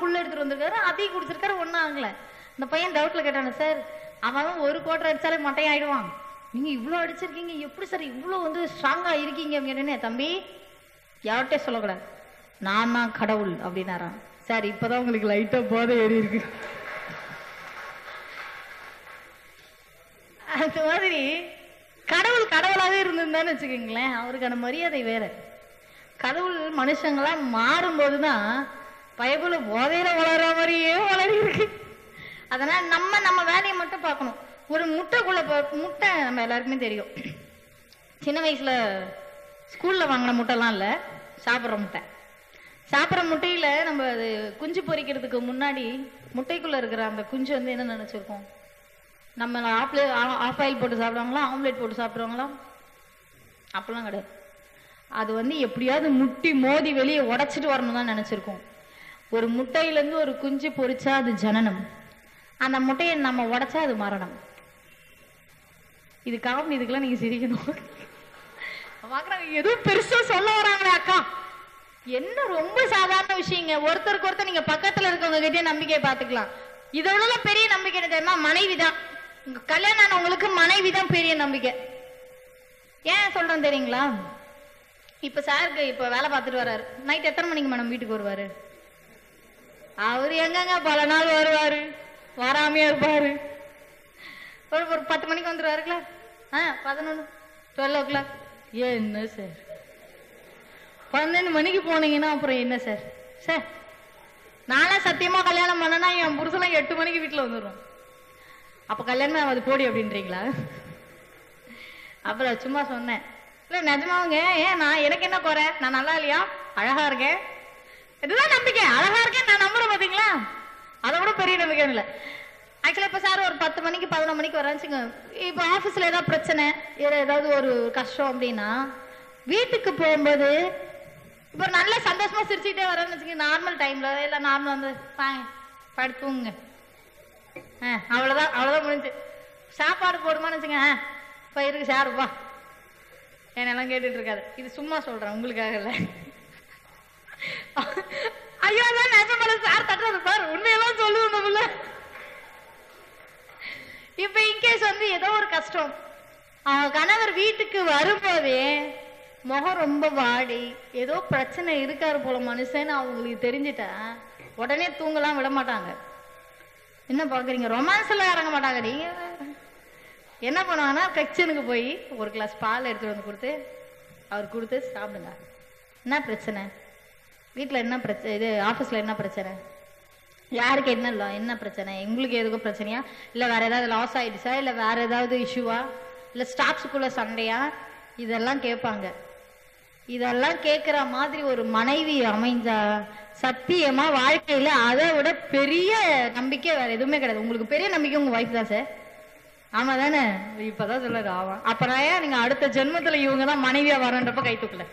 Full எடுத்துட்டு வந்திருக்காரு அதையும் குடிச்சிருக்காரு ஒன்றும் ஆகல இந்த பையன் டவுட்ல கேட்டானே சார் அவன் ஒரு குவார்டர் அடிச்சாலே மட்டையும் ஆயிடுவான் நீங்க இவ்வளோ அடிச்சிருக்கீங்க எப்படி சார் இவ்வளோ வந்து ஸ்ட்ராங்கா இருக்கீங்க அப்படின்னு தம்பி யார்கிட்டே சொல்லக்கூடாது நான் தான் கடவுள் அப்படின்னாராம் சார் இப்பதான் உங்களுக்கு லைட்டா போதை ஏறி இருக்கு அந்த மாதிரி கடவுள் கடவுளாவே இருந்திருந்தான்னு வச்சுக்கோங்களேன் அவருக்கான மரியாதை வேற கடவுள் மனுஷங்களா மாறும்போது தான் பயபுல போதையில வளர்ற மாதிரியே வளரி இருக்கு அதனால நம்ம நம்ம வேலையை மட்டும் பார்க்கணும் ஒரு முட்டைக்குள்ள போ- முட்டை நம்ம எல்லாருக்குமே தெரியும் சின்ன வயசுல ஸ்கூல்ல வாங்கின முட்டைலாம் இல்ல சாப்பிட்ற முட்டை சாப்பிட்ற முட்டையில நம்ம அது குஞ்சு பொரிக்கிறதுக்கு முன்னாடி முட்டைக்குள்ள இருக்கிற அந்த குஞ்சு வந்து என்ன நினைச்சிருக்கோம் நம்ம ஆப்லே ஆஃப் ஆயில் போட்டு சாப்பிடுவாங்களா ஆம்லேட் போட்டு சாப்பிடுவாங்களா அப்பெல்லாம் கிடையாது அது வந்து எப்படியாவது முட்டி மோதி வெளியே உடைச்சிட்டு வரணும் தான் நினைச்சிருக்கோம் ஒரு முட்டையிலேருந்து ஒரு குஞ்சு பொரிச்சா அது ஜனனம் அந்த முட்டையை நம்ம உடைச்சா அது மரணம் இது காமெடி இதுக்கெல்லாம் நீங்க சிரிக்கணும் பாக்குறாங்க ஏதோ பெருசா சொல்ல வராங்களே அக்கா என்ன ரொம்ப சாதாரண விஷயங்க ஒருத்தருக்கு ஒருத்தர் நீங்க பக்கத்துல இருக்கவங்க கிட்டே நம்பிக்கையை பாத்துக்கலாம் இதோட பெரிய நம்பிக்கை என்ன தெரியுமா மனைவி தான் உங்க கல்யாணம் ஆனவங்களுக்கு மனைவி தான் பெரிய நம்பிக்கை ஏன் சொல்றேன் தெரியுங்களா இப்ப சாருக்கு இப்ப வேலை பார்த்துட்டு வர்றாரு நைட் எத்தனை மணிக்கு மேடம் வீட்டுக்கு வருவாரு அவர் எங்கங்க பல நாள் வருவாரு வராமையா இருப்பாரு ஒரு ஒரு பத்து மணிக்கு வந்துருவாருங்களா ஆ பதினொன்று டுவெல் ஓ கிளாக் என்ன சார் பன்னெண்டு மணிக்கு போனீங்கன்னா அப்புறம் என்ன சார் சார் நானே சத்தியமா கல்யாணம் பண்ணனா என் புருஷெல்லாம் எட்டு மணிக்கு வீட்டுல வந்துடும் அப்ப கல்யாணம் அது போடி அப்படின்றீங்களா அப்புறம் சும்மா சொன்னேன் இல்ல நிஜமாவுங்க ஏன் நான் எனக்கு என்ன குறை நான் நல்லா இல்லையா அழகா இருக்கேன் இதுதான் நம்பிக்கை அழகா இருக்கேன் நான் நம்புறேன் பாத்தீங்களா அதை விட பெரிய நம்பிக்கை இல்லை ஆக்சுவலா இப்ப சார் ஒரு பத்து மணிக்கு பதினொன்று மணிக்கு வராச்சுங்க இப்போ ஆபீஸ்ல ஏதாவது பிரச்சனை இல்ல ஏதாவது ஒரு கஷ்டம் அப்படின்னா வீட்டுக்கு போகும்போது இப்போ நல்ல சந்தோஷமா சிரிச்சுக்கிட்டே வரேன்னு வச்சுக்கோங்க நார்மல் டைம்ல இல்ல நார்மல் வந்து வாங்க படுத்துங்க ஆ அவ்வளவுதான் அவ்வளவுதான் முடிஞ்சு சாப்பாடு போடுமான்னு வச்சுங்க ஆ இப்போ இருக்கு சார் வா என்னெல்லாம் கேட்டுட்டு இருக்காது இது சும்மா சொல்றேன் உங்களுக்காக இல்லை ஐயோ அதான் நிஜமல சார் தட்டுறது பாரு உண்மையெல்லாம் சொல்லுவோம் நம்மள இப்ப இன்கேஸ் வந்து ஏதோ ஒரு கஷ்டம் அவங்க கணவர் வீட்டுக்கு வரும்போதே முகம் ரொம்ப வாடி ஏதோ பிரச்சனை இருக்காரு போல மனுஷன்னு அவங்களுக்கு தெரிஞ்சுட்டா உடனே தூங்கலாம் விட மாட்டாங்க என்ன பாக்குறீங்க ரொமான்ஸ்ல இறங்க மாட்டாங்க நீங்க என்ன பண்ணுவாங்கன்னா கிச்சனுக்கு போய் ஒரு கிளாஸ் பால் எடுத்துட்டு வந்து கொடுத்து அவர் கொடுத்து சாப்பிடுங்க என்ன பிரச்சனை வீட்டில் என்ன பிரச்சனை இது ஆஃபீஸில் என்ன பிரச்சனை யாருக்கு என்ன இல்லை என்ன பிரச்சனை எங்களுக்கு எதுக்கும் பிரச்சனையா இல்லை வேற ஏதாவது லாஸ் ஆயிடுச்சா இல்லை வேற ஏதாவது இஷ்யூவா இல்லை ஸ்டாஃப்ஸுக்குள்ள சண்டையா இதெல்லாம் கேட்பாங்க இதெல்லாம் கேட்குற மாதிரி ஒரு மனைவி அமைஞ்சா சத்தியமா வாழ்க்கையில அதை விட பெரிய நம்பிக்கை வேற எதுவுமே கிடையாது உங்களுக்கு பெரிய நம்பிக்கை உங்க வைஃப் தான் சார் ஆமா தானே இப்பதான் சொல்லுது ஆமா அப்புறம் ஏன் நீங்க அடுத்த ஜென்மத்துல இவங்க தான் மனைவியா வரன்றப்ப கை தூக்கல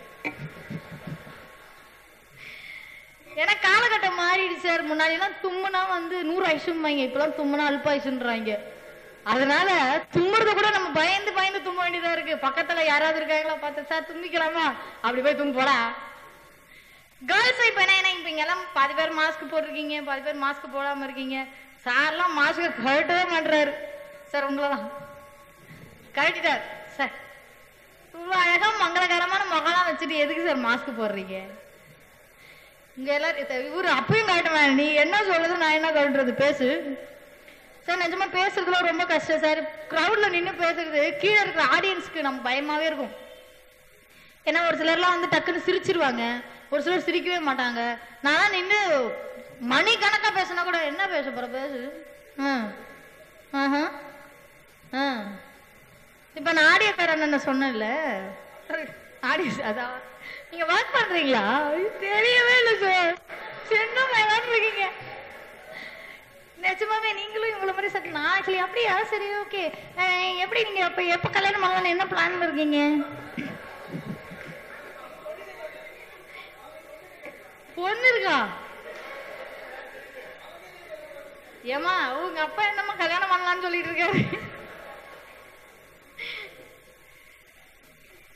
ஏன்னா காலகட்டம் மாறிடுச்சு சார் முன்னாடி எல்லாம் தும்முனா வந்து நூறு ஐசும்பாங்க இப்பெல்லாம் தும்முனா அல்பாயுசுன்றாங்க அதனால தும்முறத கூட நம்ம பயந்து பயந்து தும்ப வேண்டியதா இருக்கு பக்கத்துல யாராவது இருக்காங்களா பார்த்து சார் தும்பிக்கலாமா அப்படி போய் தும்பு போடா கேர்ள்ஸ் இப்ப என்ன என்ன இப்ப இங்க எல்லாம் பாதி பேர் மாஸ்க் போட்டிருக்கீங்க பாதி பேர் மாஸ்க் போடாம இருக்கீங்க சார்லாம் மாஸ்க் கழட்டவே மாட்டுறாரு சார் உங்களதான் கழட்டிட்டார் சார் இவ்வளவு அழகா மங்களகரமான முகலாம் வச்சுட்டு எதுக்கு சார் மாஸ்க் போடுறீங்க இங்க எல்லாரும் இவரு அப்பயும் காட்டுவேன் நீ என்ன சொல்றது நான் என்ன கட்டுறது பேசு சார் நிஜமா பேசுறதுலாம் ரொம்ப கஷ்டம் சார் கிரவுட்ல நின்னு பேசுறது கீழே இருக்கிற ஆடியன்ஸ்க்கு நம்ம பயமாவே இருக்கும் ஏன்னா ஒரு சிலர்லாம் வந்து டக்குன்னு சிரிச்சிருவாங்க ஒரு சிலர் சிரிக்கவே மாட்டாங்க நான் நின்று மணி கணக்கா பேசினா கூட என்ன பேச போற பேசு ம் ஆஹா ஆ இப்ப நான் ஆடியோக்காரன் என்ன சொன்னேன்ல ஆடியோ அதான் நீங்க ஒர்க் பண்றீங்களா தெரியவே இல்லை சார் சின்ன பையன் இருக்கீங்க நிஜமாவே நீங்களும் இவ்வளவு மாதிரி சரி நான் ஆக்சுவலி அப்படியா சரி ஓகே எப்படி நீங்க அப்ப எப்ப கல்யாணம் ஆகலாம் என்ன பிளான்ல இருக்கீங்க பொண்ணு இருக்கா ஏமா உங்க அப்பா என்னம்மா கல்யாணம் பண்ணலாம்னு சொல்லிட்டு இருக்காரு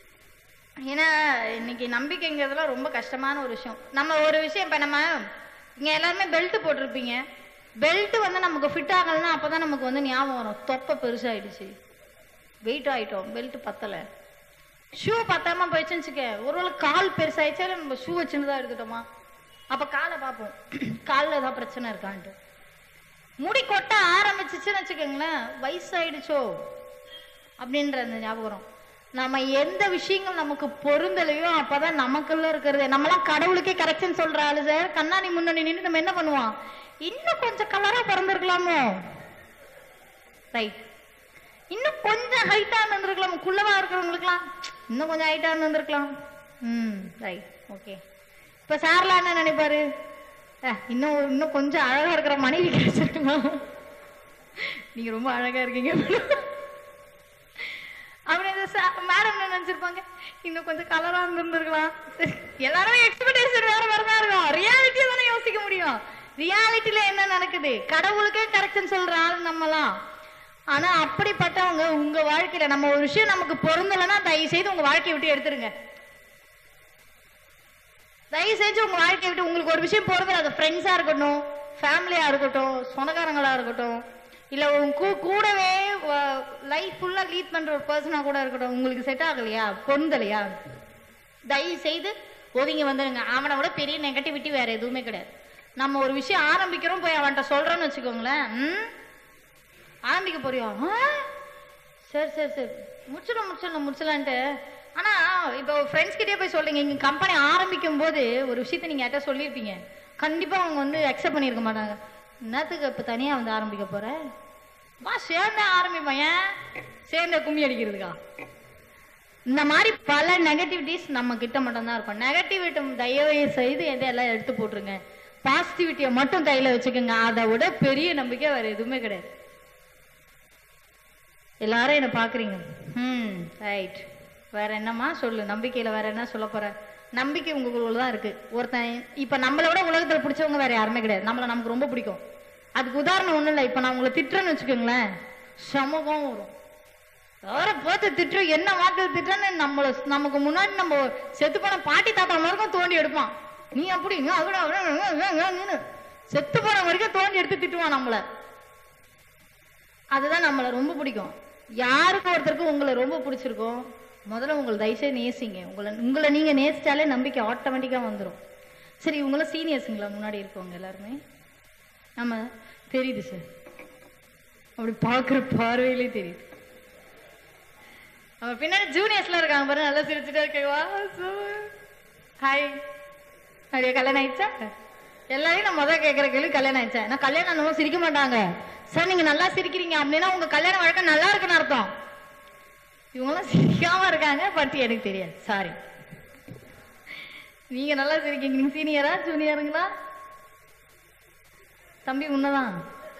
ஏன்னா இன்னைக்கு நம்பிக்கைங்கிறதுலாம் ரொம்ப கஷ்டமான ஒரு விஷயம் நம்ம ஒரு விஷயம் இப்ப நம்ம இங்க எல்லாருமே பெல்ட் போட்டிருப்பீங்க பெல்ட் வந்து நமக்கு ஃபிட் ஆகலைன்னா அப்பதான் நமக்கு வந்து ஞாபகம் வரும் தொப்பை பெருசாயிடுச்சு வெயிட் ஆயிட்டோம் பெல்ட் பத்தல ஷூ பத்தாம போயிடுச்சுன்னு வச்சுக்க ஒருவேளை கால் பெருசாயிடுச்சா இல்லை நம்ம ஷூ சின்னதா எடுத்துட்டோமா அப்ப காலை பார்ப்போம் காலில் ஏதாவது பிரச்சனை இருக்கான்ட்டு முடி கொட்ட ஆரம்பிச்சிச்சுன்னு வச்சுக்கோங்களேன் வயசாயிடுச்சோ அப்படின்ற அந்த ஞாபகம் வரும் நம்ம எந்த விஷயங்கள் நமக்கு பொருந்தலையோ அப்பதான் நமக்குள்ள இருக்கிறது நம்மலாம் கடவுளுக்கே கரெக்ஷன் சொல்ற ஆளு சார் கண்ணாடி முன்னாடி நின்று நம்ம என்ன பண்ணுவோம் இன்னும் கொஞ்சம் கலரா பிறந்திருக்கலாமோ ரைட் இன்னும் கொஞ்சம் ஹைட்டா இருந்திருக்கலாம் குள்ளவா இருக்கிறவங்களுக்குலாம் இன்னும் கொஞ்சம் ஹைட்டா இருந்திருக்கலாம் ம் ரைட் ஓகே இப்ப சார்லாம் என்ன நினைப்பாரு அஹ், இன்னும் இன்னும் கொஞ்சம் அழகா இருக்கிற மனைவி கிடைச்சிருக்கலாம் நீங்க ரொம்ப அழகா இருக்கீங்க அப்படி மேடம் என்ன நினைச்சிருப்பாங்க இன்னும் கொஞ்சம் கலரா இருந்திருக்கலாம் சரி, எல்லாரும் எக்ஸ்பெக்டேஷன் வேற வேற தான் இருக்கும் ரியாலிட்டியை தானே யோசிக்க முடியும் ரியாலிட்டியில என்ன நடக்குது கடவுளுக்கே கரெக்ஷன் சொல்ற ஆள் நம்மலாம் ஆனா அப்படிப்பட்டவங்க உங்க வாழ்க்கையில நம்ம ஒரு விஷயம் நமக்கு பொருந்தலைன்னா தயவு செய்து உங்க வாழ்க்கையை விட்டு எடுத்துருங்க தயவு செஞ்சு உங்க வாழ்க்கையை விட்டு உங்களுக்கு ஒரு விஷயம் பொருந்தல அது ஃப்ரெண்ட்ஸா இருக்கட்டும் ஃபேமிலியா இருக்கட்டும் சொந்தக்காரங்களா இருக்கட்டும் இல்ல உங்க கூ- கூடவே லைஃப் ஃபுல்லா லீட் பண்ற ஒரு பர்சனா கூட இருக்கட்டும் உங்களுக்கு செட் ஆகலையா பொருந்தலையா தயவு செய்து ஒதுங்கி வந்துடுங்க அவனை விட பெரிய நெகட்டிவிட்டி வேற எதுவுமே கிடையாது நம்ம ஒரு விஷயம் ஆரம்பிக்கிறோம் போய் அவன்கிட்ட சொல்றோம்னு வச்சுக்கோங்களேன் ம்? ஆரம்பிக்க போறியா ஆ? சரி சரி சரி முடிச்சிடலாம் முடிச்சிடலாம் முடிச்சிடலான்ட்டு ஆனா இப்போ ஃப்ரெண்ட்ஸ் கிட்டே போய் சொல்றீங்க இங்க கம்பெனி ஆரம்பிக்கும் போது ஒரு விஷயத்த நீங்க யார்ட்ட சொல்லியிருப்பீங்க கண்டிப்பா அவங்க வந்து அக்செப்ட் பண்ணியிருக்க மாட்டாங்க என்னத்துக்கு இப்ப தனியா வந்து ஆரம்பிக்க போற வா சேர்ந்தே ஆரம்பிப்பேன் ஏன் சேர்ந்த கும்மி அடிக்கிறதுக்கா இந்த மாதிரி பல நெகட்டிவிட்டிஸ் நம்ம கிட்ட மட்டும் தான் இருக்கும் நெகட்டிவிட்டி தயவு செய்து எதை எல்லாம் எடுத்து போட்டுருங்க பாசிட்டிவிட்டியை மட்டும் கையில வச்சுக்கோங்க அதை விட பெரிய நம்பிக்கை வேற எதுவுமே கிடையாது எல்லாரும் என்ன பாக்குறீங்க ம் ரைட் வேற என்னம்மா சொல்லு நம்பிக்கையில வேற என்ன சொல்ல போற நம்பிக்கை உங்களுக்குள்ள தான் இருக்கு ஒருத்தன் இப்ப நம்மளை விட உலகத்துல பிடிச்சவங்க வேற யாருமே கிடையாது நம்மள நமக்கு ரொம்ப பிடிக்கும் அதுக்கு உதாரணம் ஒண்ணும் இல்லை இப்ப நான் உங்களை திட்டுறேன்னு வச்சுக்கோங்களேன் சமூகம் வரும் அவரை பார்த்து திட்டுறோம் என்ன வார்த்தை திட்டுறேன்னு நம்மள நமக்கு முன்னாடி நம்ம செத்து போன பாட்டி தாத்தா வரைக்கும் தோண்டி எடுப்பான் நீ அப்படி இங்க அவன அவன, அவன, அவன, அவன, அவன. செத்து போன வரைக்கும் தோண்டி எடுத்து திட்டுவான் நம்மள அதுதான் நம்மள ரொம்ப பிடிக்கும் யாருக்கு ஒருத்தருக்கு உங்களை ரொம்ப பிடிச்சிருக்கோ முதல்ல உங்களை தயவுசெய்து நேசிங்க உங்களை உங்களை நீங்க நேசிச்சாலே நம்பிக்கை ஆட்டோமேட்டிக்கா வந்துடும் சரி இவங்களாம் சீனியர்ஸுங்களா முன்னாடி இருக்கவங்க எல்லாருமே நம்ம தெரியுது சார் அப்படி பார்க்குற பார்வையிலே தெரியுது அவன் பின்னாடி ஜூனியர்ஸ்லாம் இருக்காங்க பாரு நல்லா சிரிச்சுட்டே இருக்கேவா ஹாய் அப்படியே கல்யாணம் ஆயிடுச்சா எல்லாரையும் நான் முதல் கேட்குற கேள்வி கல்யாணம் ஆயிடுச்சா நான் கல்யாணம் ஆனவங்க சிரிக்க மாட்டாங்க சார் நீங்க நல்லா சிரிக்கிறீங்க அப்படின்னா உங்க கல்யாண வழக்கம் நல்லா இருக்குன்னு அர்த்தம் இவங்கெல்லாம் சிரிக்காம இருக்காங்க பட் எனக்கு தெரியாது சாரி நீங்க நல்லா சிரிக்கீங்க நீங்க சீனியரா ஜூனியருங்களா தம்பி உன்னதான்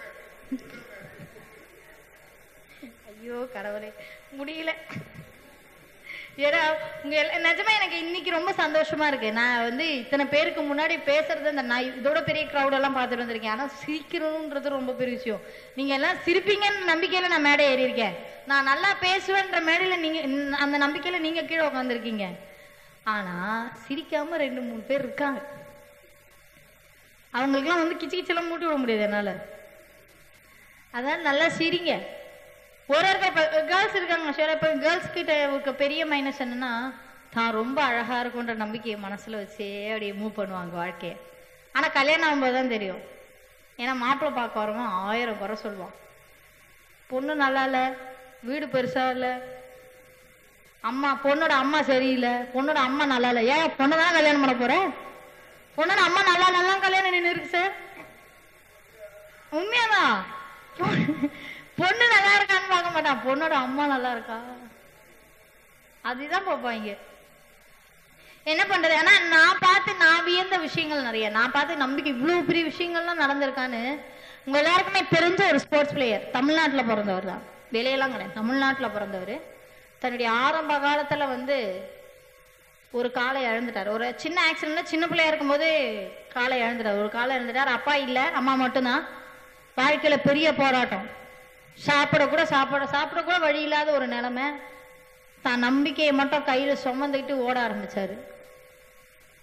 ஐயோ கடவுளே முடியல ஏடா உங்க எல்லா- நிஜமா எனக்கு இன்னைக்கு ரொம்ப சந்தோஷமா இருக்கு நான் வந்து இத்தனை பேருக்கு முன்னாடி பேசுறது இந்த நான் இதோட பெரிய crowd எல்லாம் பார்த்துட்டு வந்திருக்கேன் ஆனா சிரிக்கணும்ன்றது ரொம்ப பெரிய விஷயம் நீங்க எல்லாம் சிரிப்பீங்கன்னு நம்பிக்கையில நான் மேடை ஏறி இருக்கேன் நான் நல்லா பேசுவேன்ற மேடையில நீங்க ந- அந்த நம்பிக்கையில நீங்க கீழே உட்காந்துருக்கீங்க ஆனா சிரிக்காம ரெண்டு மூணு பேர் இருக்காங்க அவங்களுக்குலாம் வந்து கிச்சு கிச்செல்லாம் மூட்டி விட முடியாது என்னால அதான் நல்லா சிரிங்க ஒரு ஒருத்தர் இப்போ கேர்ள்ஸ் இருக்காங்க சார் இப்போ கேர்ள்ஸ் கிட்ட இருக்க பெரிய மைனஸ் என்னன்னா தான் ரொம்ப அழகா இருக்குன்ற நம்பிக்கையை மனசுல வச்சே அப்படியே மூவ் பண்ணுவாங்க வாழ்க்கைய ஆனா கல்யாணம் ஆகும்போது தான் தெரியும் ஏன்னா மாப்பிள்ளை பார்க்க வரவன் ஆயிரம் குறை சொல்லுவான் பொண்ணு நல்லா இல்ல வீடு பெருசா இல்ல அம்மா பொண்ணோட அம்மா சரியில்லை பொண்ணோட அம்மா நல்லா இல்ல ஏன் பொண்ணை தான் கல்யாணம் பண்ண போற பொண்ணோட அம்மா நல்லா நல்லா கல்யாணம் நின்று இருக்கு சார் உண்மையாதான் பொ- பொண்ணு நல்லா இருக்கான்னு பார்க்க மாட்டான் பொண்ணோட அம்மா நல்லா இருக்கா அதுதான் பார்ப்பாங்க என்ன பண்றது ஆனா நான் பார்த்து நான் வியந்த விஷயங்கள் நிறைய நான் பார்த்து நம்பிக்கை இவ்வளவு பெரிய விஷயங்கள்லாம் நடந்திருக்கான்னு உங்க எல்லாருக்குமே தெரிஞ்ச ஒரு ஸ்போர்ட்ஸ் பிளேயர் தமிழ்நாட்டுல பிறந்தவர் தான் வெளியெல்லாம் கிடையாது தமிழ்நாட்டுல பிறந்தவர் தன்னுடைய ஆரம்ப காலத்துல வந்து ஒரு காலை இழந்துட்டார் ஒரு சின்ன ஆக்சிடென்ட்ல சின்ன பிள்ளையா இருக்கும்போது காலை இழந்துட்டார் ஒரு காலை இழந்துட்டார் அப்பா இல்ல அம்மா மட்டும்தான் வாழ்க்கையில பெரிய போராட்டம் சாப்பிட கூட சாப்பிட சாப்பிட கூட வழி இல்லாத ஒரு நிலைமை தான் நம்பிக்கையை மட்டும் கையில சுமந்துக்கிட்டு ஓட ஆரம்பிச்சாரு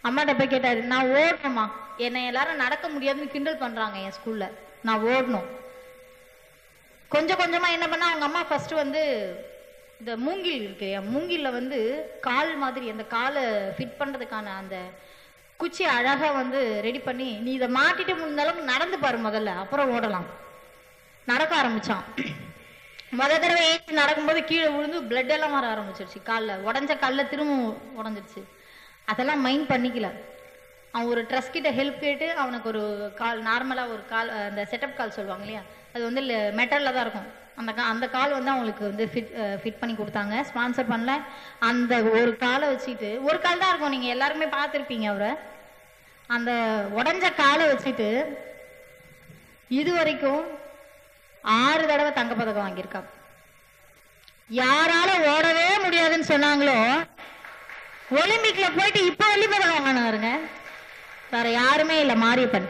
அம்மாட்ட போய் கேட்டாரு நான் ஓடணுமா என்னை எல்லாரும் நடக்க முடியாதுன்னு கிண்டல் பண்றாங்க என் ஸ்கூல்ல நான் ஓடணும் கொஞ்சம் கொஞ்சமா என்ன பண்ணா அவங்க அம்மா ஃபர்ஸ்ட் வந்து இந்த மூங்கில் இருக்கு இல்லையா மூங்கில்ல வந்து கால் மாதிரி அந்த காலை ஃபிட் பண்றதுக்கான அந்த குச்சி அழகா வந்து ரெடி பண்ணி நீ இதை மாட்டிட்டு முடிஞ்ச அளவுக்கு நடந்து பாரு முதல்ல அப்புறம் ஓடலாம் நடக்க ஆரம்பிச்சான் முத தடவை ஏற்றி நடக்கும்போது கீழே விழுந்து blood எல்லாம் வர ஆரம்பிச்சிருச்சு காலில் உடஞ்ச காலில் திரும்பவும் உடஞ்சிருச்சு அதெல்லாம் மைண்ட் பண்ணிக்கல அவன் ஒரு ட்ரஸ்ட் கிட்ட ஹெல்ப் கேட்டு அவனுக்கு ஒரு கால் நார்மலாக ஒரு கால் அஹ், அந்த செட்டப் கால் சொல்லுவாங்க இல்லையா அது வந்து மெட்டலில் தான் இருக்கும் அந்த கா அந்த கால் வந்து அவங்களுக்கு வந்து ஃபிட் ஃபிட் பண்ணி கொடுத்தாங்க ஸ்பான்சர் பண்ணல அந்த ஒரு காலை வச்சுட்டு ஒரு கால் தான் இருக்கும் நீங்கள் எல்லாருமே பார்த்துருப்பீங்க அவரை அந்த உடஞ்ச காலை வச்சுட்டு இது வரைக்கும் ஆறு தடவை தங்கப்பதக்கம் வாங்கியிருக்கான் யாரால ஓடவே முடியாதுன்னு சொன்னாங்களோ ஒலிம்பிக்ல போயிட்டு இப்ப வெள்ளி பதக்கம் வாங்கினாருங்க வேற யாருமே இல்ல மாரியப்பன்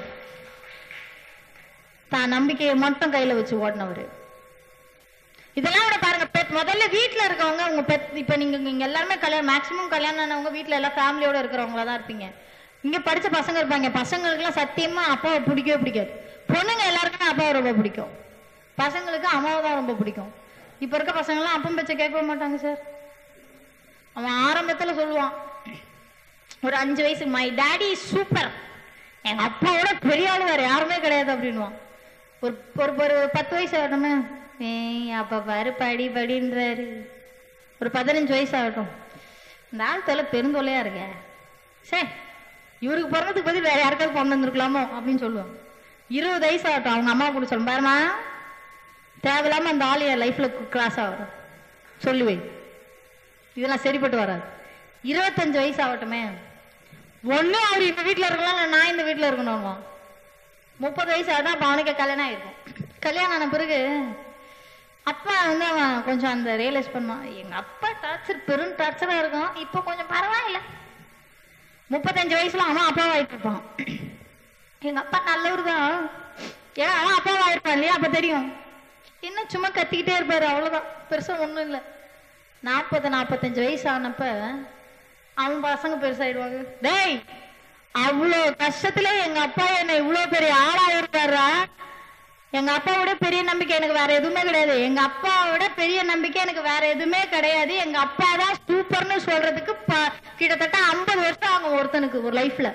தான் நம்பிக்கையை மட்டும் கையில வச்சு ஓடினவர் இதெல்லாம் விட பாருங்க பெத் முதல்ல வீட்ல இருக்கவங்க உங்க பெத் இப்ப நீங்க இங்க எல்லாருமே கல்யாணம் மேக்ஸிமம் கல்யாணம் ஆனவங்க வீட்ல எல்லாம் ஃபேமிலியோட இருக்கிறவங்களா தான் இருப்பீங்க இங்க படிச்ச பசங்க இருப்பாங்க பசங்களுக்குலாம் சத்தியமா அப்பாவை பிடிக்கவே பிடிக்காது பொண்ணுங்க எல்லாருக்குமே அப்பாவை ரொம்ப பிடிக்கும் பசங்களுக்கு அம்மாவை தான் ரொம்ப பிடிக்கும் இப்ப இருக்க பசங்களாம் அப்பம் பேச்ச கேட்கவே மாட்டாங்க சார் அவன் ஆரம்பத்துல சொல்லுவான் ஒரு அஞ்சு வயசு மை டாடி சூப்பர் எங்க அப்பாவோட பெரிய ஆளு வேற யாருமே கிடையாது அப்படின்வான் ஒரு ஒரு ஒரு பத்து வயசு ஆகட்டுமே ஏய் அப்பா பாரு படி படின்றாரு ஒரு பதினஞ்சு வயசு ஆகட்டும் இந்த ஆள் தொலை பெருந்தொல்லையா இருக்க சே இவருக்கு பிறந்ததுக்கு பதில் வேற யாருக்காவது பிறந்து வந்திருக்கலாமோ அப்படின்னு சொல்லுவான் இருபது வயசு ஆகட்டும் அவங்க அம்மா கூட சொல்லும் பாருமா தேவையில்லாம அந்த ஆள் என் லைஃப்ல கிராஸ் ஆகட்டும் சொல்லுவேன் இதெல்லாம் சரிப்பட்டு வராது இருபத்தஞ்சு வயசு ஆகட்டுமே ஒண்ணு அவர் இந்த வீட்டுல இருக்கலாம் இல்ல நான் இந்த வீட்டுல இருக்கணுமா முப்பது வயசு ஆகுதான் அப்ப அவனுக்கு கல்யாணம் ஆயிருக்கும் கல்யாணம் ஆன பிறகு அப்பா வந்து அவன் கொஞ்சம் அந்த ரியலைஸ் பண்ணுவான் எங்க அப்பா டார்ச்சர் பெரும் டார்ச்சரா இருக்கும் இப்போ கொஞ்சம் பரவாயில்ல முப்பத்தஞ்சு வயசுல அவன் அப்பாவாயிட்டு இருப்பான் எங்க அப்பா நல்லவர் தான் ஏன்னா அவன் அப்பாவாயிருப்பான் இல்லையா அப்ப தெரியும் என்ன சும்மா கத்திக்கிட்டே இருப்பாரு அவ்வளவுதான் பெருசா ஒண்ணும் இல்லை நாற்பது நாற்பத்தஞ்சு வயசு ஆனப்ப அவன் பசங்க பெருசாயிடுவாங்க டேய் அவ்வளோ கஷ்டத்துல எங்க அப்பா என்ன இவ்வளவு பெரிய ஆளா இருக்காரா எங்க அப்பாவோட பெரிய நம்பிக்கை எனக்கு வேற எதுவுமே கிடையாது எங்க அப்பாவோட பெரிய நம்பிக்கை எனக்கு வேற எதுவுமே கிடையாது எங்க அப்பா தான் சூப்பர்னு சொல்றதுக்கு ப- கிட்டத்தட்ட ஐம்பது வருஷம் ஆகும் ஒருத்தனுக்கு ஒரு லைஃப்ல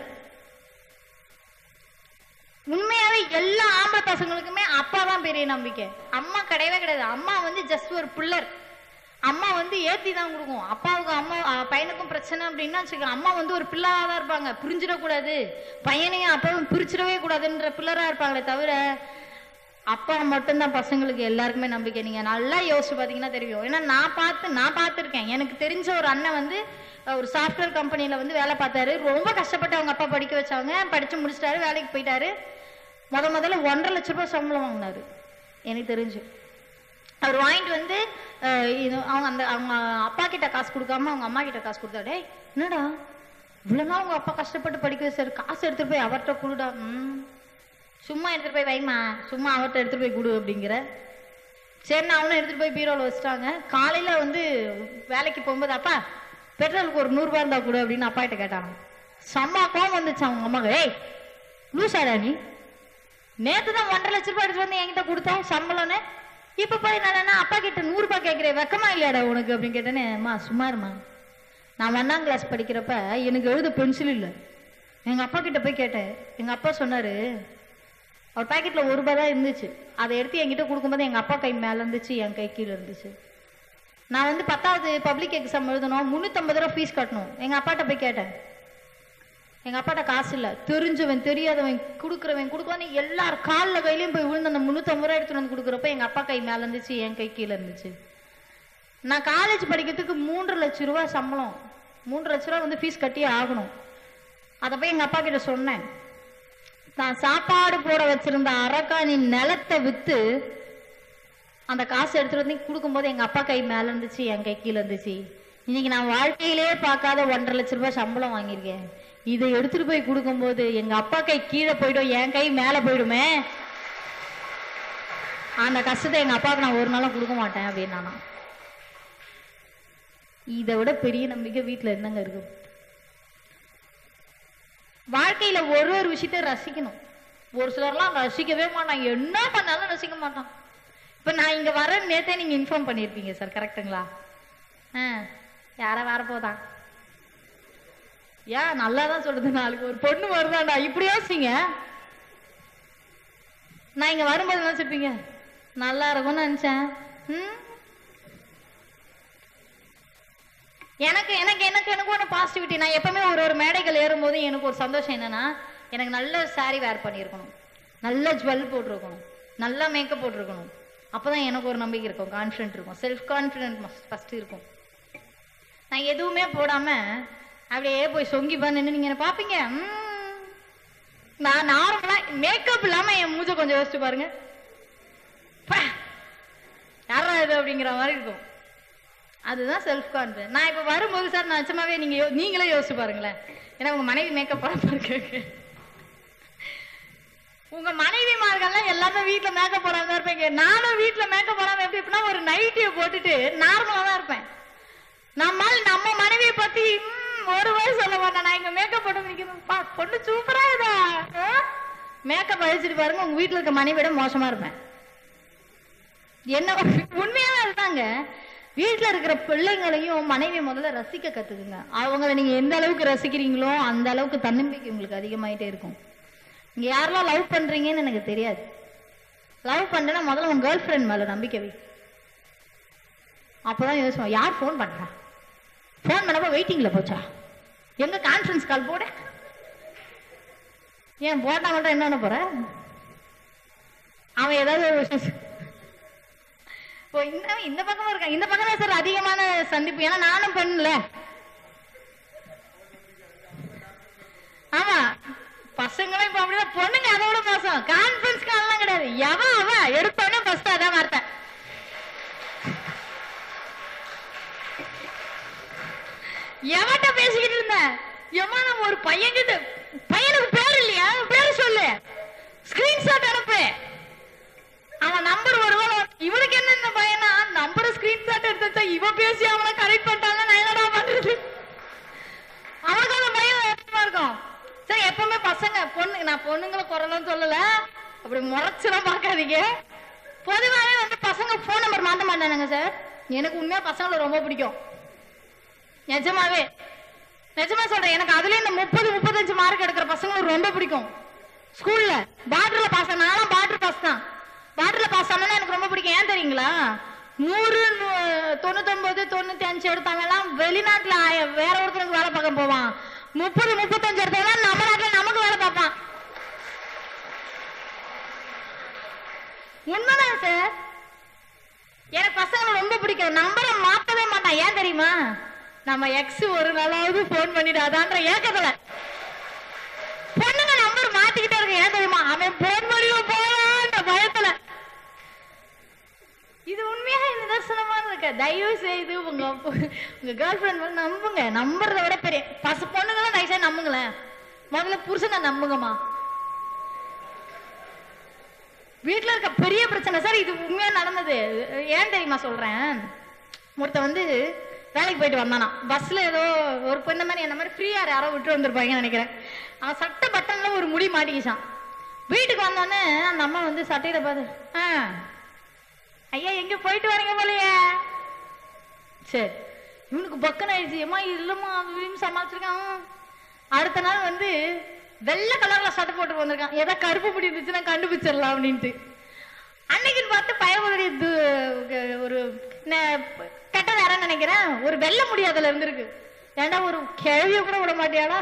உண்மையாவே எல்லா ஆம்பளை பசங்களுக்குமே அப்பா தான் பெரிய நம்பிக்கை அம்மா கிடையவே கிடையாது அம்மா வந்து ஜஸ்ட் ஒரு பிள்ளர் அம்மா வந்து ஏத்தி தான் கொடுக்கும் அப்பாவுக்கு அம்மா அஹ், பையனுக்கும் பிரச்சனை அப்படின்னா வச்சுக்கோங்க அம்மா வந்து ஒரு பிள்ளரா தான் இருப்பாங்க புரிஞ்சிடக்கூடாது பையனையும் அப்பாவும் பிரிச்சிடவே கூடாதுன்ற பிள்ளரா இருப்பாங்களே தவிர அப்பா மட்டும்தான் பசங்களுக்கு எல்லாருக்குமே நம்பிக்கை நீங்க நல்லா யோசிச்சு பாத்தீங்கன்னா தெரியும் ஏன்னா நான் பார்த்து நான் பார்த்துருக்கேன் எனக்கு தெரிஞ்ச ஒரு அண்ணன் வந்து அஹ், ஒரு சாஃப்ட்வேர் கம்பெனில வந்து வேலை பார்த்தாரு ரொம்ப கஷ்டப்பட்டு அவங்க அப்பா படிக்க வச்சாங்க படிச்சு முடிச்சிட்டாரு வேலைக்கு போயிட்டாரு முத முதல்ல ஒன்றரை லட்ச ரூபாய் சம்பளம் வாங்கினாரு எனக்கு தெரிஞ்சு அவர் வாங்கிட்டு வந்து அஹ், இது அவங்க அந்த அவங்க அப்பா கிட்ட காசு கொடுக்காம அவங்க அம்மா கிட்ட காசு கொடுத்தா டேய் என்னடா இவ்வளவு நாள் உங்க அப்பா கஷ்டப்பட்டு படிக்க வச்சாரு காசு எடுத்துட்டு போய் அவர்கிட்ட கொடுடா ம் சும்மா எடுத்துட்டு போய் வைமா சும்மா அவர்கிட்ட எடுத்துட்டு போய் கொடு அப்படிங்கிற சரி நான் அவனும் எடுத்துட்டு போய் பீரோல வச்சுட்டாங்க காலையில வந்து வேலைக்கு போகும்போது அப்பா பெட்ரோலுக்கு ஒரு நூறுபா இருந்தா கொடு அப்படின்னு அப்பா கிட்ட கேட்டாங்க செம்ம கோவம் வந்துச்சு அவங்க அம்மாக்கு ஏய் லூசாடா நீ நேத்து தான் ஒன்றரை லட்ச ரூபாய் எடுத்து வந்து என்கிட்ட கொடுத்தா சம்பளம்னு இப்ப போய் என்னன்னா அப்பா கிட்ட நூறு ரூபாய் கேட்கிறேன் வெக்கமா இல்லையாடா உனக்கு அப்படின்னு கேட்டேனே அம்மா சும்மா இருமா நான் ஒன்னாம் கிளாஸ் படிக்கிறப்ப எனக்கு எழுத பென்சில் இல்லை எங்க அப்பா கிட்ட போய் கேட்டேன் எங்க அப்பா சொன்னாரு அவர் பாக்கெட்ல ஒரு ரூபாய் தான் இருந்துச்சு அதை எடுத்து என்கிட்ட கொடுக்கும்போது எங்க அப்பா கை மேல இருந்துச்சு என் கை கீழே இருந்துச்சு நான் வந்து பத்தாவது பப்ளிக் எக்ஸாம் எழுதணும் முந்நூற்றம்பது ரூபா ஃபீஸ் கட்டணும் எங்க அப்பாட்ட போய் கேட்டேன் எங்க அப்பாட்ட காசு இல்ல தெரிஞ்சவன் தெரியாதவன் கொடுக்குறவன் கொடுக்குவான் எல்லார் கால்ல கையிலயும் போய் விழுந்து அந்த முந்நூற்றம்பது ரூபா எடுத்துட்டு வந்து கொடுக்குறப்ப எங்க அப்பா கை மேல இருந்துச்சு என் கை கீழே இருந்துச்சு நான் காலேஜ் படிக்கிறதுக்கு மூன்று லட்ச ரூபா சம்பளம் மூன்று லட்ச ரூபா வந்து ஃபீஸ் கட்டியே ஆகணும் அதை போய் எங்க அப்பா கிட்ட சொன்னேன் நான் சாப்பாடு போட வச்சிருந்த அரக்காணி நிலத்தை வித்து அந்த காசு எடுத்துட்டு வந்து கொடுக்கும்போது எங்க அப்பா கை மேல இருந்துச்சு என் கை கீழே இருந்துச்சு இன்னைக்கு நான் வாழ்க்கையிலேயே பார்க்காத ஒன்றரை லட்ச ரூபாய் சம்பளம் வாங்கியிருக்கேன் இதை எடுத்துட்டு போய் கொடுக்கும்போது எங்க அப்பா கை கீழே போயிடும் என் கை மேல போயிடுமே அந்த கஷ்டத்தை எங்க அப்பாவுக்கு நான் ஒரு நாளும் கொடுக்க மாட்டேன் அப்படின்னு நானா இதை விட பெரிய நம்பிக்கை வீட்டுல என்னங்க இருக்கு வாழ்க்கையில ஒரு ஒரு விஷயத்த ரசிக்கணும் ஒரு சிலர்லாம் ரசிக்கவே மாட்டான் என்ன பண்ணாலும் ரசிக்க மாட்டான் இப்ப நான் இங்க வர நேத்தே நீங்க இன்ஃபார்ம் பண்ணிருப்பீங்க சார் கரெக்ட்டுங்களா ஆ யாரா வரப்போதா ஏன் நல்லா தான் சொல்லுது நாளைக்கு ஒரு பொண்ணு வருதாண்டா இப்படி யோசிங்க நான் இங்க வரும்போது நினைச்சிருப்பீங்க நல்லா இருக்கும்னு நினைச்சேன் ம்? எனக்கு எனக்கு எனக்கு எனக்கு ஒன்று பாசிட்டிவிட்டி நான் எப்பவுமே ஒரு ஒரு மேடைகள் ஏறும்போது எனக்கு ஒரு சந்தோஷம் என்னன்னா எனக்கு நல்ல saree வேர் பண்ணியிருக்கணும் நல்ல ஜுவல் போட்டிருக்கணும் நல்ல மேக்கப் போட்டிருக்கணும் அப்பதான் எனக்கு ஒரு நம்பிக்கை இருக்கும் கான்ஃபிடென்ட் இருக்கும் செல்ஃப் கான்ஃபிடென்ட் ஃபர்ஸ்ட் இருக்கும் நான் எதுவுமே போடாம அப்படியே போய் சொங்கி பண்ணு நீங்க என்ன பாப்பீங்க ம். நான் நார்மலா மேக்கப் இல்லாம என் மூஞ்ச கொஞ்சம் யோசிச்சு பாருங்க பா, யாரா இது அப்படிங்கிற மாதிரி இருக்கும் அதுதான் செல்ஃப் கான்ஃபிடன்ஸ் நான் இப்ப வரும்போது சார் நான் நிஜமாவே நீங்க யோ- நீங்களே யோசிச்சு பாருங்களேன் ஏன்னா உங்க மனைவி மேக்கப் போடாம இருக்கு உங்க மனைவிமார்கள்லாம் எல்லாமே வீட்ல மேக்கப் போடாம தான் இருப்பீங்க நானும் வீட்ல மேக்கப் போடாம எப்படி இருப்பேன்னா ஒரு நைட்டியை போட்டுட்டு நார்மலா தான் இருப்பேன் நம்மால் நம்ம மனைவியை பத்தி ம், ஒரு வயசு சொல்ல மாட்டேன் நான் இங்க மேக்கப் போட்டு நிக்கிறேன் பா பொண்ணு சூப்பரா இதா மேக்கப் அழிச்சிட்டு பாருங்க உங்க வீட்ல இருக்க மனைவியோட மோசமா இருப்பேன் என்ன உண்மையாவே அதுதாங்க வீட்ல இருக்கிற பிள்ளைங்களையும் மனைவி முதல்ல ரசிக்க கத்துக்குங்க அவங்கள நீங்க எந்த அளவுக்கு ரசிக்கிறீங்களோ அந்த அளவுக்கு தன்னம்பிக்கை உங்களுக்கு அதிகமாயிட்டே இருக்கும் நீங்க யாரெல்லாம் லவ் பண்றீங்கன்னு எனக்கு தெரியாது லவ் பண்றேன்னா முதல்ல உங்க கேர்ள் ஃப்ரெண்ட் மேல நம்பிக்கை வை அப்பதான் யோசிப்போம் யார் ஃபோன் பண்றா ஃபோன் பண்ணப்ப வெயிட்டிங்ல போச்சா எங்க கான்ஃபரன்ஸ் கால் போட ஏன் போட்டா மட்டும் என்ன பண்ண போற அவன் ஏதாவது ஒரு விஷயம் சொ- ஓ இந்த இந்த பக்கமா இருக்கான் இந்த பக்கம் தான் சார் அதிகமான சந்திப்பு ஏன்னா நானும் பண்ணல ஆமா பசங்களும் இப்ப அப்படிதான் பொண்ணுங்க அதோட மோசம் கான்ஃபரன்ஸ் கால்லாம் கிடையாது எவன் அவன் எடுத்தோடனே ஃபர்ஸ்ட் அதான் வார்த்தை எவன்கிட்ட பேசிக்கிட்டு இருந்த எம்மா நம்ம ஒரு பையன்கிட்ட பையனுக்கு பேர் இல்லையா பேர் சொல்லு ஸ்கிரீன்ஷாட் அனுப்பு அவன் நம்பர் ஒருவேளை இவனுக்கு என்ன இந்த பையனா நம்பர் ஸ்கிரீன்ஷாட் எடுத்து வச்சா இவன் பேசி அவனை கரெக்ட் பண்ணிட்டாங்க நான் என்னடா பண்றது அவனுக்கு அந்த பையன் ஏற்றமா இருக்கும் சரி எப்பவுமே பசங்க பொண்ணு நான் பொண்ணுங்களை குரலும் சொல்லல அப்படி முறைச்சுலாம் பார்க்காதீங்க பொதுவாகவே வந்து பசங்க ஃபோன் நம்பர் மாத்த மாட்டானுங்க சார் எனக்கு உண்மையா பசங்களை ரொம்ப பிடிக்கும் நிஜமாவே நிஜமா சொல்றேன் எனக்கு அதுல இந்த முப்பது முப்பத்தஞ்சு மார்க் எடுக்கிற பசங்களுக்கு ரொம்ப பிடிக்கும் ஸ்கூல்ல பார்டர்ல பாஸ் நானும் பார்டர் பாஸ் தான் பார்டர்ல பாஸ் ஆனா எனக்கு ரொம்ப பிடிக்கும் ஏன் தெரியுங்களா நூறு நூ- தொண்ணூத்தொன்பது தொண்ணூத்தி அஞ்சு எடுத்தவங்க எல்லாம் வெளிநாட்டுல ஆய- வேற ஒருத்தருக்கு வேலை பார்க்க போவான் முப்பது முப்பத்தஞ்சு எடுத்தவங்க நம்ம நாட்டுல நமக்கு வேலை பார்ப்பான் உண்மைதான் சார் எனக்கு பசங்களை ரொம்ப பிடிக்கும் நம்பரை மாத்தவே மாட்டான் ஏன் தெரியுமா நம்ம எக்ஸ் ஒரு நாளாவது போன் பண்ணிடாதான்ற ஏக்கத்துல பொண்ணுங்க நம்பர் மாத்திக்கிட்டே இருக்கு ஏன் தெரியுமா அவன் போன் பண்ணியோ போறான்ற பயத்துல இது உண்மையாக நிதர்சனமான இருக்கு தயவு செய்து உங்க உங்க கேர்ள் ஃபிரெண்ட் வந்து நம்புங்க நம்புறதை விட பெரிய பச பொண்ணுங்களும் தயவு செய்து நம்புங்களேன் முதல்ல புருஷனை நம்புங்கம்மா வீட்ல இருக்க பெரிய பிரச்சனை சார் இது உண்மையா நடந்தது ஏன் தெரியுமா சொல்றேன் ஒருத்தன் வந்து வேலைக்கு போயிட்டு வந்தானா பஸ்ல ஏதோ ஒரு பொண்ணு மாதிரி என்ன மாதிரி ஃப்ரீயா யாரோ விட்டு வந்திருப்பாங்கன்னு நினைக்கிறேன் அவன் சட்டை பட்டன்ல ஒரு முடி மாட்டிக்கிச்சான் வீட்டுக்கு வந்தோடனே அந்த அம்மா வந்து சட்டையில பார்த்து ஆ ஐயா எங்க போயிட்டு வரீங்க போலயே சரி இவனுக்கு பக்கன் ஆயிடுச்சு ஏமா இல்லம்மா அப்படின்னு சமாளிச்சிருக்கான் அடுத்த நாள் வந்து வெள்ளை கலர்ல சட்டை போட்டு வந்திருக்கான் ஏதோ கருப்பு முடி இருந்துச்சுன்னா கண்டுபிடிச்சிடலாம் அப்படின்ட்டு அன்னைக்குன்னு பார்த்து பயமுடைய ஒரு ந- கெட்ட நேரம் நினைக்கிறேன் ஒரு வெள்ளை முடி அதுல இருந்திருக்கு ஏன்டா ஒரு கேள்விய கூட விட மாட்டியாடா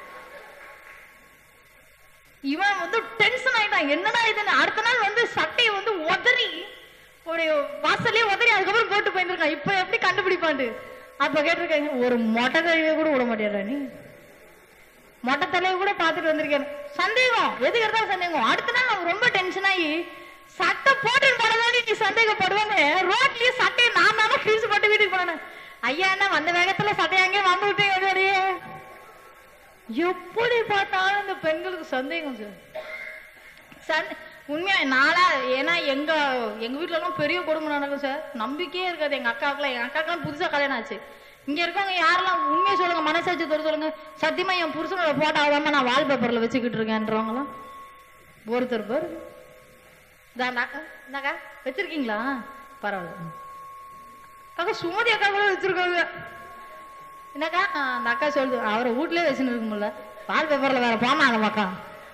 இவன் வந்து டென்ஷன் ஆயிட்டான் என்னடா இதுன்னு அடுத்த நாள் வந்து சட்டையை வந்து உதறி ஒரு வாசல்லயே உதறி அதுக்கப்புறம் போட்டு போயிருக்கான் இப்ப எப்படி கண்டுபிடிப்பான்ட்டு அப்ப கேட்டிருக்காங்க ஒரு மொட்டை கழுவிய கூட விட மாட்டியாடா நீ மொட்டை தலையை கூட பார்த்துட்டு வந்திருக்கேன் சந்தேகம் எதுக்கு எடுத்தாலும் சந்தேகம் அடுத்த நாள் அவன் ரொம்ப டென்ஷன் ஆகி சட்டை போட்டு போனதாடி நீ சந்தேகப்படுவான்னு ரோட்லயே சட்டையை நான் தானே ஃபீஸ் போட்டு வீட்டுக்கு போனேன் ஐயா என்ன வந்த வேகத்துல சட்டையை அங்கேயே வந்து விட்டேன் அப்படியே எப்படி பார்த்தாலும் இந்த பெண்களுக்கு சந்தேகம் சார் சண்டை உண்மையா நாளா ஏன்னா எங்க எங்க வீட்ல எல்லாம் பெரிய குடும்பம் நடக்கும் சார் நம்பிக்கையே இருக்காது எங்க அக்காவுக்குலாம் எங்க அக்காக்கெல்லாம் புதுசா கல்யாணம் ஆச்சு இங்க இருக்கவங்க யாரெல்லாம் உண்மையை சொல்லுங்க மனசாட்சி தொட சொல்லுங்க சத்தியமா என் புருஷனோட போட்டோ ஆகாம நான் வால்பேப்பர்ல வச்சுக்கிட்டு இருக்கேன்றவங்களாம் ஒருத்தர் பேர் இந்தாக்கா வச்சிருக்கீங்களா பரவாயில்ல அக்கா சுமதி அக்கா கூட வச்சிருக்காங்க என்னக்கா ஆ, அந்த அக்கா சொல்லுது அவரை வீட்லயே வச்சுன்னு இருக்கும்ல பால் பேப்பர்ல வேற போனா அந்த பக்கம்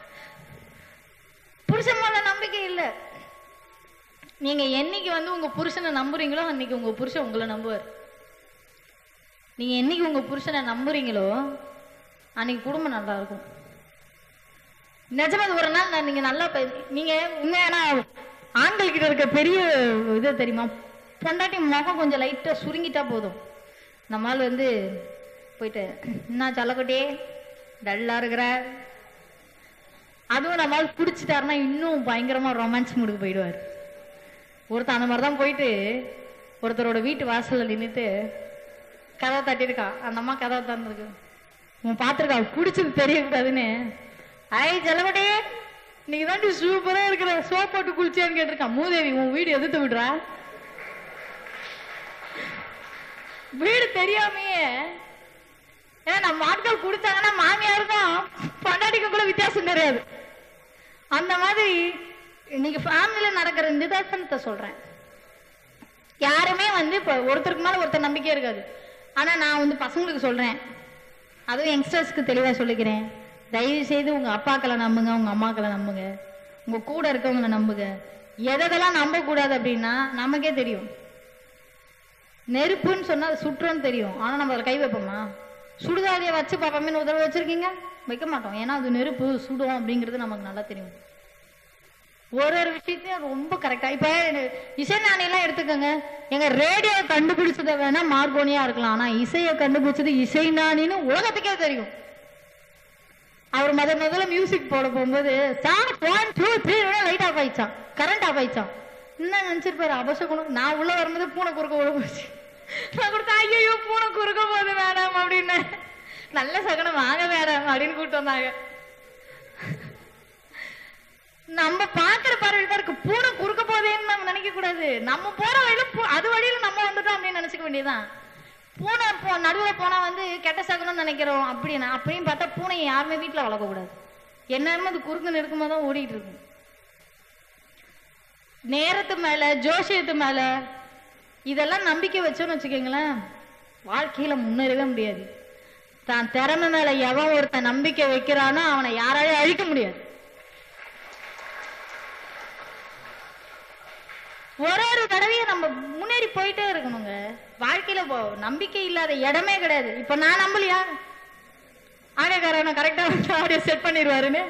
புருஷன் மேல நம்பிக்கை இல்ல நீங்க என்னைக்கு வந்து உங்க புருஷனை நம்புறீங்களோ அன்னைக்கு உங்க புருஷன் உங்களை நம்புவார் நீங்க என்னைக்கு உங்க புருஷனை நம்புறீங்களோ அன்னைக்கு குடும்பம் நல்லா இருக்கும் நிஜமா இது ஒரு நாள் நான் நீங்க நல்லா பே- நீங்க உண்மையான ஆண்கள் கிட்ட இருக்க பெரிய இது தெரியுமா பொண்டாட்டி முகம் கொஞ்சம் லைட்டா சுருங்கிட்டா போதும் நம்மால் வந்து போயிட்டு என்ன சொல்லக்கொட்டே டல்லா இருக்கிற அதுவும் நம்மால் பிடிச்சிட்டாருன்னா இன்னும் பயங்கரமா ரொமான்ஸ் மூடுக்கு போயிடுவார் ஒருத்தன் அந்த மாதிரி தான் போயிட்டு ஒருத்தரோட வீட்டு வாசல்ல நின்னுட்டு கதவை தட்டியிருக்கா அந்த அம்மா கதவை திறந்துருக்கு உன் பார்த்துருக்கா பிடிச்சது தெரியக்கூடாதுன்னு ஐ ஜலவடே இன்னைக்கு தான் சூப்பரா இருக்கிற சோப் போட்டு குளிச்சேன்னு கேட்டிருக்கான் மூதேவி உன் வீடு எதிர்த்து விடுறா வீடு தெரியாமையே ஏன்னா நம்ம ஆட்கள் கொடுத்தாங்கன்னா மாமியாருக்கும் பொண்டாட்டிக்கும் கூட வித்தியாசம் தெரியாது அந்த மாதிரி இன்னைக்கு ஃபேமிலியில நடக்கிற நிதர்சனத்தை சொல்றேன் யாருமே வந்து இப்போ ஒருத்தருக்கு மேல ஒருத்தர் நம்பிக்கை இருக்காது ஆனா நான் வந்து பசங்களுக்கு சொல்றேன் அதுவும் யங்ஸ்டர்ஸ்க்கு தெளிவா சொல்லிக்கிறேன் தயவு செய்து உங்க அப்பாக்களை நம்புங்க உங்க அம்மாக்களை நம்புங்க உங்க கூட இருக்கவங்கள நம்புங்க எதெல்லாம் நம்ப கூடாது அப்படின்னா நமக்கே தெரியும் நெருப்புன்னு சொன்னா அது சுற்றுன்னு தெரியும் ஆனா நம்ம அதில் கை வைப்போமா சுடுகாதியை வச்சு பார்ப்போமே ஒரு தடவை வச்சிருக்கீங்க வைக்க மாட்டோம் ஏன்னா அது நெருப்பு சுடும் அப்படிங்கிறது நமக்கு நல்லா தெரியும் ஒரு ஒரு விஷயத்தையும் ரொம்ப கரெக்டா இப்ப இசைஞானி எல்லாம் எடுத்துக்கோங்க எங்க ரேடியோ கண்டுபிடிச்சத வேணா மார்கோனியா இருக்கலாம் ஆனா இசையை கண்டுபிடிச்சது இசைஞானின்னு உலகத்துக்கே தெரியும் அவர் முத முதல்ல மியூசிக் போட போகும்போது song one two three light off ஆயிடுச்சான் கரண்ட் ஆஃப் ஆயிடுச்சான் என்ன நினைச்சிருப்பாரு அபசகுணம் நான் உள்ள வரும்போது பூனை குறுக்க ஓட போச்சு நான் கொடுத்தா ஐயோ பூனை குறுக்க போகுது மேடம் அப்படின்னு நல்ல சகனம் வாங்க மேடம் அப்படின்னு கூப்பிட்டு வந்தாங்க நம்ம பாக்குற பார்வையில் தான் இருக்கு பூனை குறுக்க போதேன்னு நம்ம நினைக்க கூடாது நம்ம போற வழியில பூ- அது வழியில நம்ம வந்துட்டோம் அப்படின்னு நினைச்சுக்க வேண்டியதுதான் பூனை போ நடுவில் போனா வந்து கெட்ட சகுனம்னு நினைக்கிறோம் அப்படின்னு அப்படின்னு பார்த்தா பூனையை யாருமே வீட்டுல வளர்க்க கூடாது எந்நேரமும் அது குறுக்கு நெருக்கமா தான் ஓடிட்டு இருக்கும் நேரத்து மேல ஜோசியத்து மேல இதெல்லாம் நம்பிக்கை வச்சோன்னு வச்சுக்கோங்களேன் வாழ்க்கையில முன்னேறவே முடியாது தான் திறமை மேல எவன் ஒருத்தன் நம்பிக்கை வைக்கிறானோ அவனை யாராலையும் அழிக்க முடியாது ஒரு ஒரு தடவையும் நம்ம முன்னேறி போயிட்டே இருக்கணுங்க வாழ்க்கையில போ- நம்பிக்கை இல்லாத இடமே கிடையாது இப்ப நான் நம்பலையா ஆடியோக்காரன் கரெக்டா வந்து ஆடியோ செட் பண்ணிடுவாருன்னு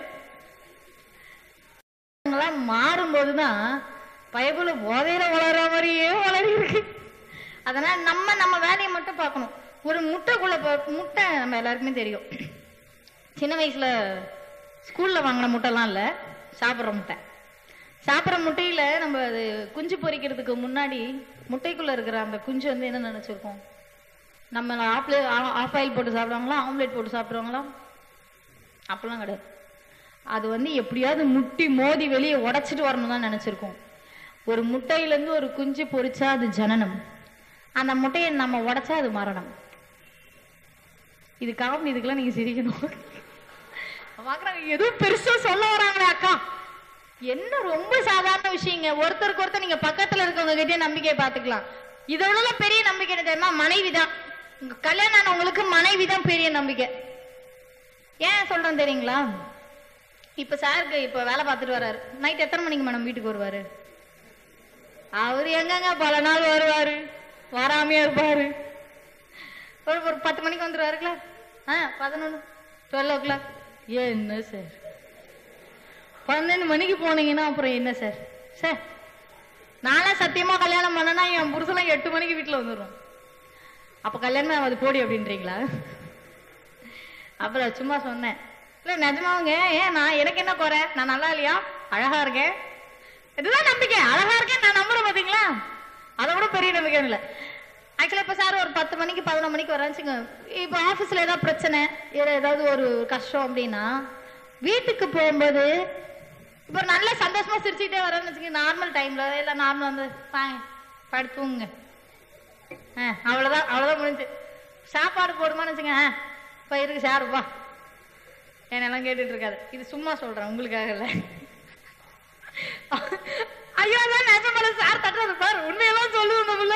எல்லாம் மாறும்போதுதான் பயபுல போதையில வளர்ற மாதிரியே வளரி இருக்கு அதனால நம்ம நம்ம வேலையை மட்டும் பார்க்கணும் ஒரு முட்டைக்குள்ள போ- முட்டை நம்ம எல்லாருக்குமே தெரியும் சின்ன வயசுல ஸ்கூல்ல வாங்கின முட்டைலாம் இல்ல சாப்பிட்ற முட்டை சாப்பிட்ற முட்டையில நம்ம அது குஞ்சு பொரிக்கிறதுக்கு முன்னாடி முட்டைக்குள்ள இருக்கிற அந்த குஞ்சு வந்து என்ன நினைச்சிருக்கோம் நம்ம ஆப்லே ஆஃப் ஆயில் போட்டு சாப்பிடுவாங்களா ஆம்லேட் போட்டு சாப்பிடுவாங்களா அப்பெல்லாம் கிடையாது அது வந்து எப்படியாவது முட்டி மோதி வெளியே உடைச்சிட்டு வரணும் தான் நினைச்சிருக்கோம் ஒரு முட்டையிலேருந்து ஒரு குஞ்சு பொரிச்சா அது ஜனனம் அந்த முட்டையை நம்ம உடைச்சா அது மரணம் இது காமெடி இதுக்கெல்லாம் நீங்க சிரிக்கணும் பாக்குறாங்க ஏதோ பெருசா சொல்ல வராங்களே அக்கா என்ன ரொம்ப சாதாரண விஷயங்க ஒருத்தருக்கு ஒருத்தர் நீங்க பக்கத்துல இருக்கவங்க கிட்டே நம்பிக்கையை பாத்துக்கலாம் இதை விட பெரிய நம்பிக்கை என்ன தெரியுமா மனைவி தான் உங்க கல்யாணம் ஆனவங்களுக்கு மனைவி தான் பெரிய நம்பிக்கை ஏன் சொல்றேன் தெரியுங்களா இப்ப சாருக்கு இப்ப வேலை பார்த்துட்டு வர்றாரு நைட் எத்தனை மணிக்கு மேடம் வீட்டுக்கு வருவாரு அவரு எங்கங்க பல நாள் வருவாரு வராமையே இருப்பாரு ஒரு ஒரு பத்து மணிக்கு வந்துருவாருங்களா ஆ பதினொன்று டுவெல் ஓ கிளாக் என்ன சார் பன்னெண்டு மணிக்கு போனீங்கன்னா அப்புறம் என்ன சார் சார் நான்லாம் சத்தியமா கல்யாணம் பண்ணனா என் புருஷெல்லாம் எட்டு மணிக்கு வீட்டில் வந்துடும் அப்ப கல்யாணம் அது போடி அப்படின்றீங்களா அப்புறம் சும்மா சொன்னேன் இல்ல நிஜமாவுங்க ஏன் நான் எனக்கு என்ன குறை நான் நல்லா இல்லையா அழகா இருக்கேன் இதுதான் நம்பிக்கை அழகா இருக்கேன் நான் நம்புறேன் பாத்தீங்களா அதை விட பெரிய நம்பிக்கை இல்லை ஆக்சுவலா இப்ப சார் ஒரு பத்து மணிக்கு பதினொரு மணிக்கு வராச்சுங்க இப்போ ஆபீஸ்ல ஏதாவது பிரச்சனை இல்ல ஏதாவது ஒரு கஷ்டம் அப்படின்னா வீட்டுக்கு போகும்போது இப்போ நல்ல சந்தோஷமா சிரிச்சுக்கிட்டே வரேன்னு வச்சுக்கோங்க நார்மல் டைம்ல இல்ல நார்மல் வந்து வாங்க படுத்துங்க ஆ அவ்வளவுதான் அவ்வளவுதான் முடிஞ்சு சாப்பாடு போடுமான்னு வச்சுங்க "ஆ, பயிருக்கு சாருப்பா என்னெல்லாம் கேட்டுட்டு இருக்காது இது சும்மா சொல்றேன் உங்களுக்காக இல்ல ஐயோ அதான் நிஜமல சார் தட்டுறது பாரு உண்மையெல்லாம் சொல்லுவோம் நம்மள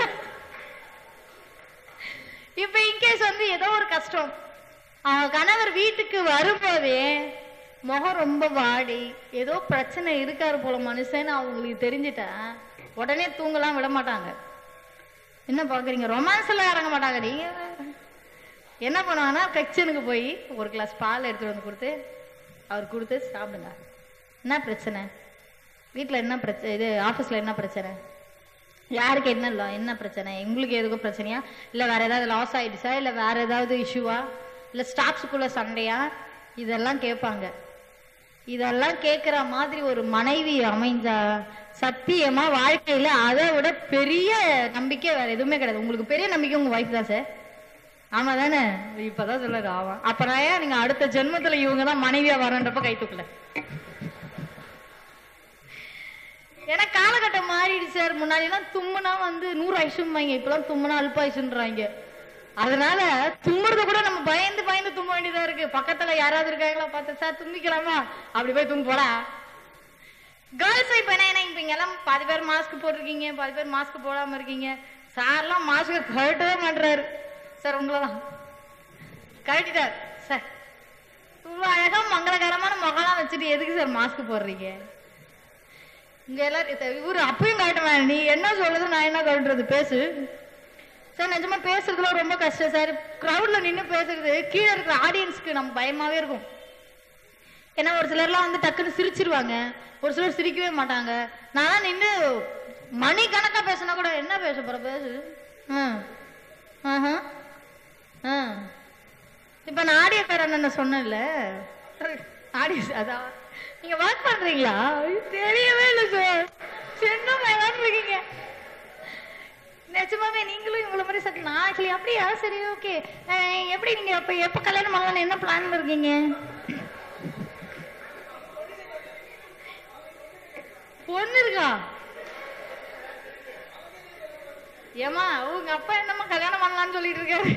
இப்ப இன்கேஸ் வந்து ஏதோ ஒரு கஷ்டம் அவன் கணவர் வீட்டுக்கு வரும்போதே முகம் ரொம்ப வாடி ஏதோ பிரச்சனை இருக்காரு போல மனுஷன்னு அவங்களுக்கு தெரிஞ்சிட்டா உடனே தூங்கலாம் விட மாட்டாங்க என்ன பாக்குறீங்க ரொமான்ஸ் எல்லாம் இறங்க மாட்டாங்க நீங்க என்ன பண்ணுவாங்கன்னா கிச்சனுக்கு போய் ஒரு கிளாஸ் பால் எடுத்துட்டு வந்து கொடுத்து அவர் கொடுத்து சாப்பிடுங்க என்ன பிரச்சனை வீட்டில் என்ன பிரச்சனை இது ஆஃபீஸில் என்ன பிரச்சனை யாருக்கு என்ன இல்லை என்ன பிரச்சனை உங்களுக்கு எதுக்கும் பிரச்சனையா இல்லை வேற ஏதாவது லாஸ் ஆயிடுச்சா இல்லை வேற ஏதாவது இஷ்யூவா இல்லை ஸ்டாஃப்ஸுக்குள்ள சண்டையா இதெல்லாம் கேட்பாங்க இதெல்லாம் கேட்குற மாதிரி ஒரு மனைவி அமைஞ்சா சத்தியமா வாழ்க்கையில அதை விட பெரிய நம்பிக்கை வேற எதுவுமே கிடையாது உங்களுக்கு பெரிய நம்பிக்கை உங்க வைஃப் தான் சார் ஆமா தானே இப்பதான் சொல்லுது ஆமா அப்புறம் ஏன் நீங்க அடுத்த ஜென்மத்துல இவங்க தான் மனைவியா வரன்றப்ப கை தூக்கல ஏன்னா காலகட்டம் மாறிடுச்சு சார் முன்னாடி எல்லாம் தும்முனா வந்து நூறு ஆயுஷும்பாங்க இப்பெல்லாம் தும்முனா அல்ப ஆயுஷுன்றாங்க அதனால தும்முறத கூட நம்ம பயந்து பயந்து தும்ப வேண்டியதா இருக்கு பக்கத்துல யாராவது இருக்காங்களா பார்த்து சார் தும்பிக்கலாமா அப்படி போய் தும்பு போடா கேர்ள்ஸ் இப்ப என்ன என்ன இப்ப இங்க எல்லாம் பாதி பேர் மாஸ்க் போட்டிருக்கீங்க பாதி பேர் மாஸ்க் போடாம இருக்கீங்க சார்லாம் மாஸ்க் கழட்டவே மாட்டுறாரு சார் உங்களதான் கழட்டிட்டார் சார் இவ்வளவு அழகா மங்களகரமான முகலாம் வச்சுட்டு எதுக்கு சார் மாஸ்க் போடுறீங்க இங்க எல்லாரும் இவரு அப்பயும் கழட்ட வேணாம் நீ என்ன சொல்றது நான் என்ன கழட்டுறது பேசு சார் நிஜமா பேசுறதுல ரொம்ப கஷ்டம் சார் கிரௌட்ல நின்னு பேசுறது கீழே இருக்கிற ஆடியன்ஸ்க்கு நம்ம பயமாவே இருக்கும் ஏன்னா ஒரு சிலர்லாம் வந்து டக்குன்னு சிரிச்சிருவாங்க ஒரு சிலர் சிரிக்கவே மாட்டாங்க நான் நின்று மணி கணக்கா பேசினா கூட என்ன பேச போற பேசு ம் ஆஹா ஆ இப்ப நான் ஆடியோ பேர் என்ன சொன்னேன்ல ஆடியோ அதான் நீங்க ஒர்க் பண்றீங்களா ஐயோ, தெரியவே இல்லை சார் சின்ன பையன் இருக்கீங்க நிஜமாவே நீங்களும் இவங்கள மாதிரி சரி நான் ஆக்சுவலி அப்படியா சரி ஓகே எப்படி நீங்க அப்ப எப்ப கல்யாணம் பண்ணலாம் என்ன பிளான்ல இருக்கீங்க பொண்ணு இருக்கா ஏமா உங்க அப்பா என்னம்மா கல்யாணம் பண்ணலாம்னு சொல்லிட்டு இருக்காரு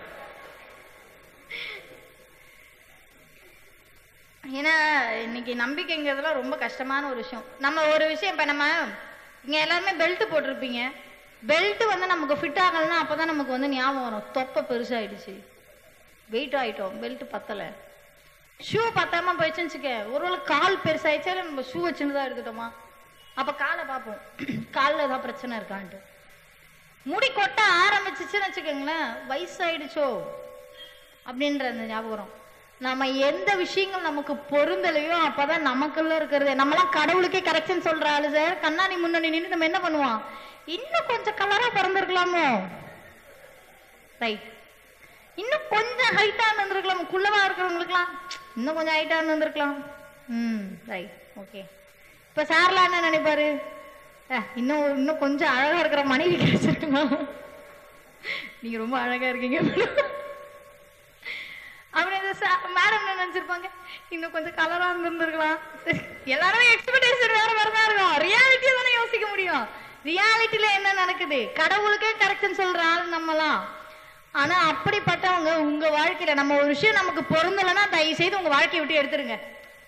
ஏன்னா இன்னைக்கு நம்பிக்கைங்கிறதுலாம் ரொம்ப கஷ்டமான ஒரு விஷயம் நம்ம ஒரு விஷயம் இப்ப நம்ம இங்க எல்லாருமே பெல்ட் போட்டிருப்பீங்க பெல்ட் வந்து நமக்கு ஃபிட் ஆகலைன்னா அப்பதான் நமக்கு வந்து ஞாபகம் வரும் தொப்பை பெருசாயிடுச்சு வெயிட் ஆயிட்டோம் பெல்ட் பத்தல ஷூ பத்தாம போயிடுச்சுன்னு வச்சுக்க ஒருவேளை கால் பெருசாயிடுச்சா இல்லை நம்ம ஷூ வச்சுன்னு இருக்கட்டுமா அப்ப காலை பார்ப்போம் காலில் ஏதாவது பிரச்சனை இருக்கான்ட்டு முடி கொட்ட ஆரம்பிச்சிச்சுன்னு வச்சுக்கோங்களேன் வயசாயிடுச்சோ அப்படின்ற அந்த ஞாபகம் வரும். நம்ம எந்த விஷயங்கள் நமக்கு பொருந்தலையோ அப்பதான் நமக்குள்ள இருக்கிறது நம்மலாம் கடவுளுக்கே கரெக்ஷன் சொல்ற ஆளு சார் கண்ணாடி முன்னாடி நின்று நம்ம என்ன பண்ணுவோம் இன்னும் கொஞ்சம் கலரா பிறந்திருக்கலாமோ ரைட் இன்னும் கொஞ்சம் ஹைட்டா இருந்திருக்கலாம் குள்ளவா இருக்கிறவங்களுக்குலாம் இன்னும் கொஞ்சம் ஹைட்டா இருந்திருக்கலாம் ம் ரைட் ஓகே இப்ப சார்லாம் என்ன நினைப்பாரு அஹ், இன்னும் இன்னும் கொஞ்சம் அழகா இருக்கிற மனைவி கிடைச்சிருக்குமா நீங்க ரொம்ப அழகா இருக்கீங்க அப்படின்னு மேடம் என்ன நினைச்சிருப்பாங்க இன்னும் கொஞ்சம் கலரா இருந்திருக்கலாம் எல்லாரும் எக்ஸ்பெக்டேஷன் வேற வேற தான் இருக்கும் ரியாலிட்டியை தானே யோசிக்க முடியும் ரியாலிட்டியில என்ன நடக்குது கடவுளுக்கே கரெக்ஷன் சொல்ற ஆள் நம்மலாம் ஆனா அப்படிப்பட்டவங்க உங்க வாழ்க்கையில நம்ம ஒரு விஷயம் நமக்கு பொருந்தலைன்னா தயவு செய்து உங்க வாழ்க்கையை விட்டு எடுத்துருங்க